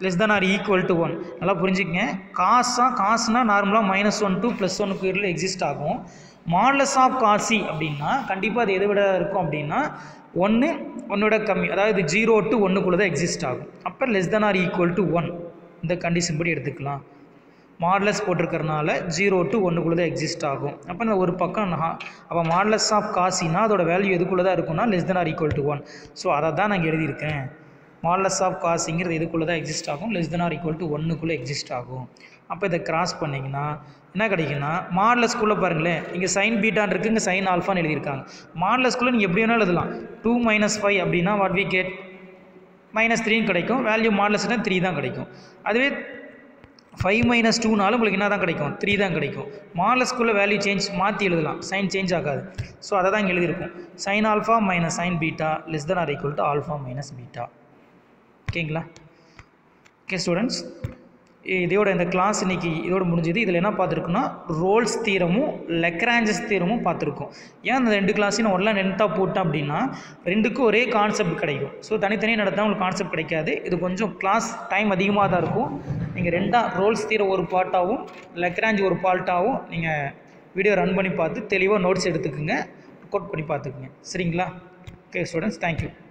Speaker 1: less than or equal to one நல்லா புரிஞ்சுக்கங்க காசாக காசுனா நார்மலாக மைனஸ் ஒன் டூ ப்ளஸ் ஒன்னுக்கு இடையில் எக்ஸிஸ்ட் ஆகும் மாடலஸ் ஆஃப் காசி அப்படின்னா கண்டிப்பாக அது எதை விட இருக்கும் அப்படின்னா ஒன்று ஒன்னோட கம்மி அதாவது ஜீரோ டு ஒன்றுக்குள்ளே தான் எக்ஸிஸ்ட் ஆகும் அப்போ less than or equal to one இந்த கண்டிஷன் படி எடுத்துக்கலாம் மாடலஸ் போட்டிருக்கறனால ஜீரோ டு ஒன்றுக்குள்ளே தான் எக்ஸிஸ்ட் ஆகும் அப்போ இந்த ஒரு பக்கம் நான் அப்போ மாடலஸ் ஆஃப் காசினா அதோட வேல்யூ எதுக்குள்ளே தான் இருக்கும்னா less than or equal to one so அதை தான் நான் இங்க எழுதியிருக்கேன் மாடலஸ் ஆஃப் காசிங்கிறது எதுக்குள்ளே தான் எக்ஸிஸ்ட் ஆகும் less than or equal to ஒன்றுக்குள்ளே எக்ஸிஸ்ட் ஆகும் அப்போ இதை கிராஸ் பண்ணிங்கன்னா என்ன கிடைக்குன்னா மாடலஸ்குள்ளே பாருங்களேன் இங்கே சைன் பீட்டான் இருக்குது இங்கே சைன் ஆல்ஃபான்னு எழுதியிருக்காங்க மாடலஸ்குள்ளே நீங்கள் எப்படி வேணாலும் எழுதலாம் டூ மைனஸ் ஃபைவ் அப்படின்னா வாட் வி கேட் மைனஸ் த்ரீன்னு கிடைக்கும் வேல்யூ மாடலஸ்னா த்ரீ தான் கிடைக்கும் அதுவே ஃபைவ் மைனஸ் டூனாலும் உங்களுக்கு என்ன தான் கிடைக்கும் த்ரீ தான் கிடைக்கும் மாடலஸ்குள்ளே வேல்யூ சேஞ்ச் மாற்றி எழுதலாம் சைன் சேஞ்ச் ஆகாது ஸோ அதை தான் இங்கே எழுதியிருக்கும் sine alpha minus sine beta less than or equal to alpha minus beta ஓகேங்களா ஓகே ஸ்டூடெண்ட்ஸ் இதோட இந்த கிளாஸ் இன்னைக்கு இதோட முடிஞ்சது இதில் என்ன பார்த்துருக்குன்னா ரோல்ஸ் தீரமும் லெக்ராஞ்சஸ் தீரமும் பார்த்துருக்கோம் ஏன் அந்த ரெண்டு கிளாஸையும் நான் ஒன்றா நென்த்தாக போட்டேன் அப்படின்னா ரெண்டுக்கும் ஒரே கான்செப்ட் கிடைக்கும் ஸோ தனித்தனியாக நடத்தால் உங்களுக்கு கான்செப்ட் கிடைக்காது இது கொஞ்சம் கிளாஸ் டைம் அதிகமாக தான் இருக்கும் நீங்கள் ரெண்டாக ரோல்ஸ் தீரம் ஒரு பார்ட்டாகவும் லெக்ராஞ்ச் ஒரு பார்ட்டாகவும் நீங்கள் வீடியோ ரன் பண்ணி பார்த்து தெளிவாக நோட்ஸ் எடுத்துக்கோங்க கோட் பண்ணி பார்த்துக்குங்க சரிங்களா ஓகே ஸ்டூடெண்ட்ஸ் தேங்க்யூ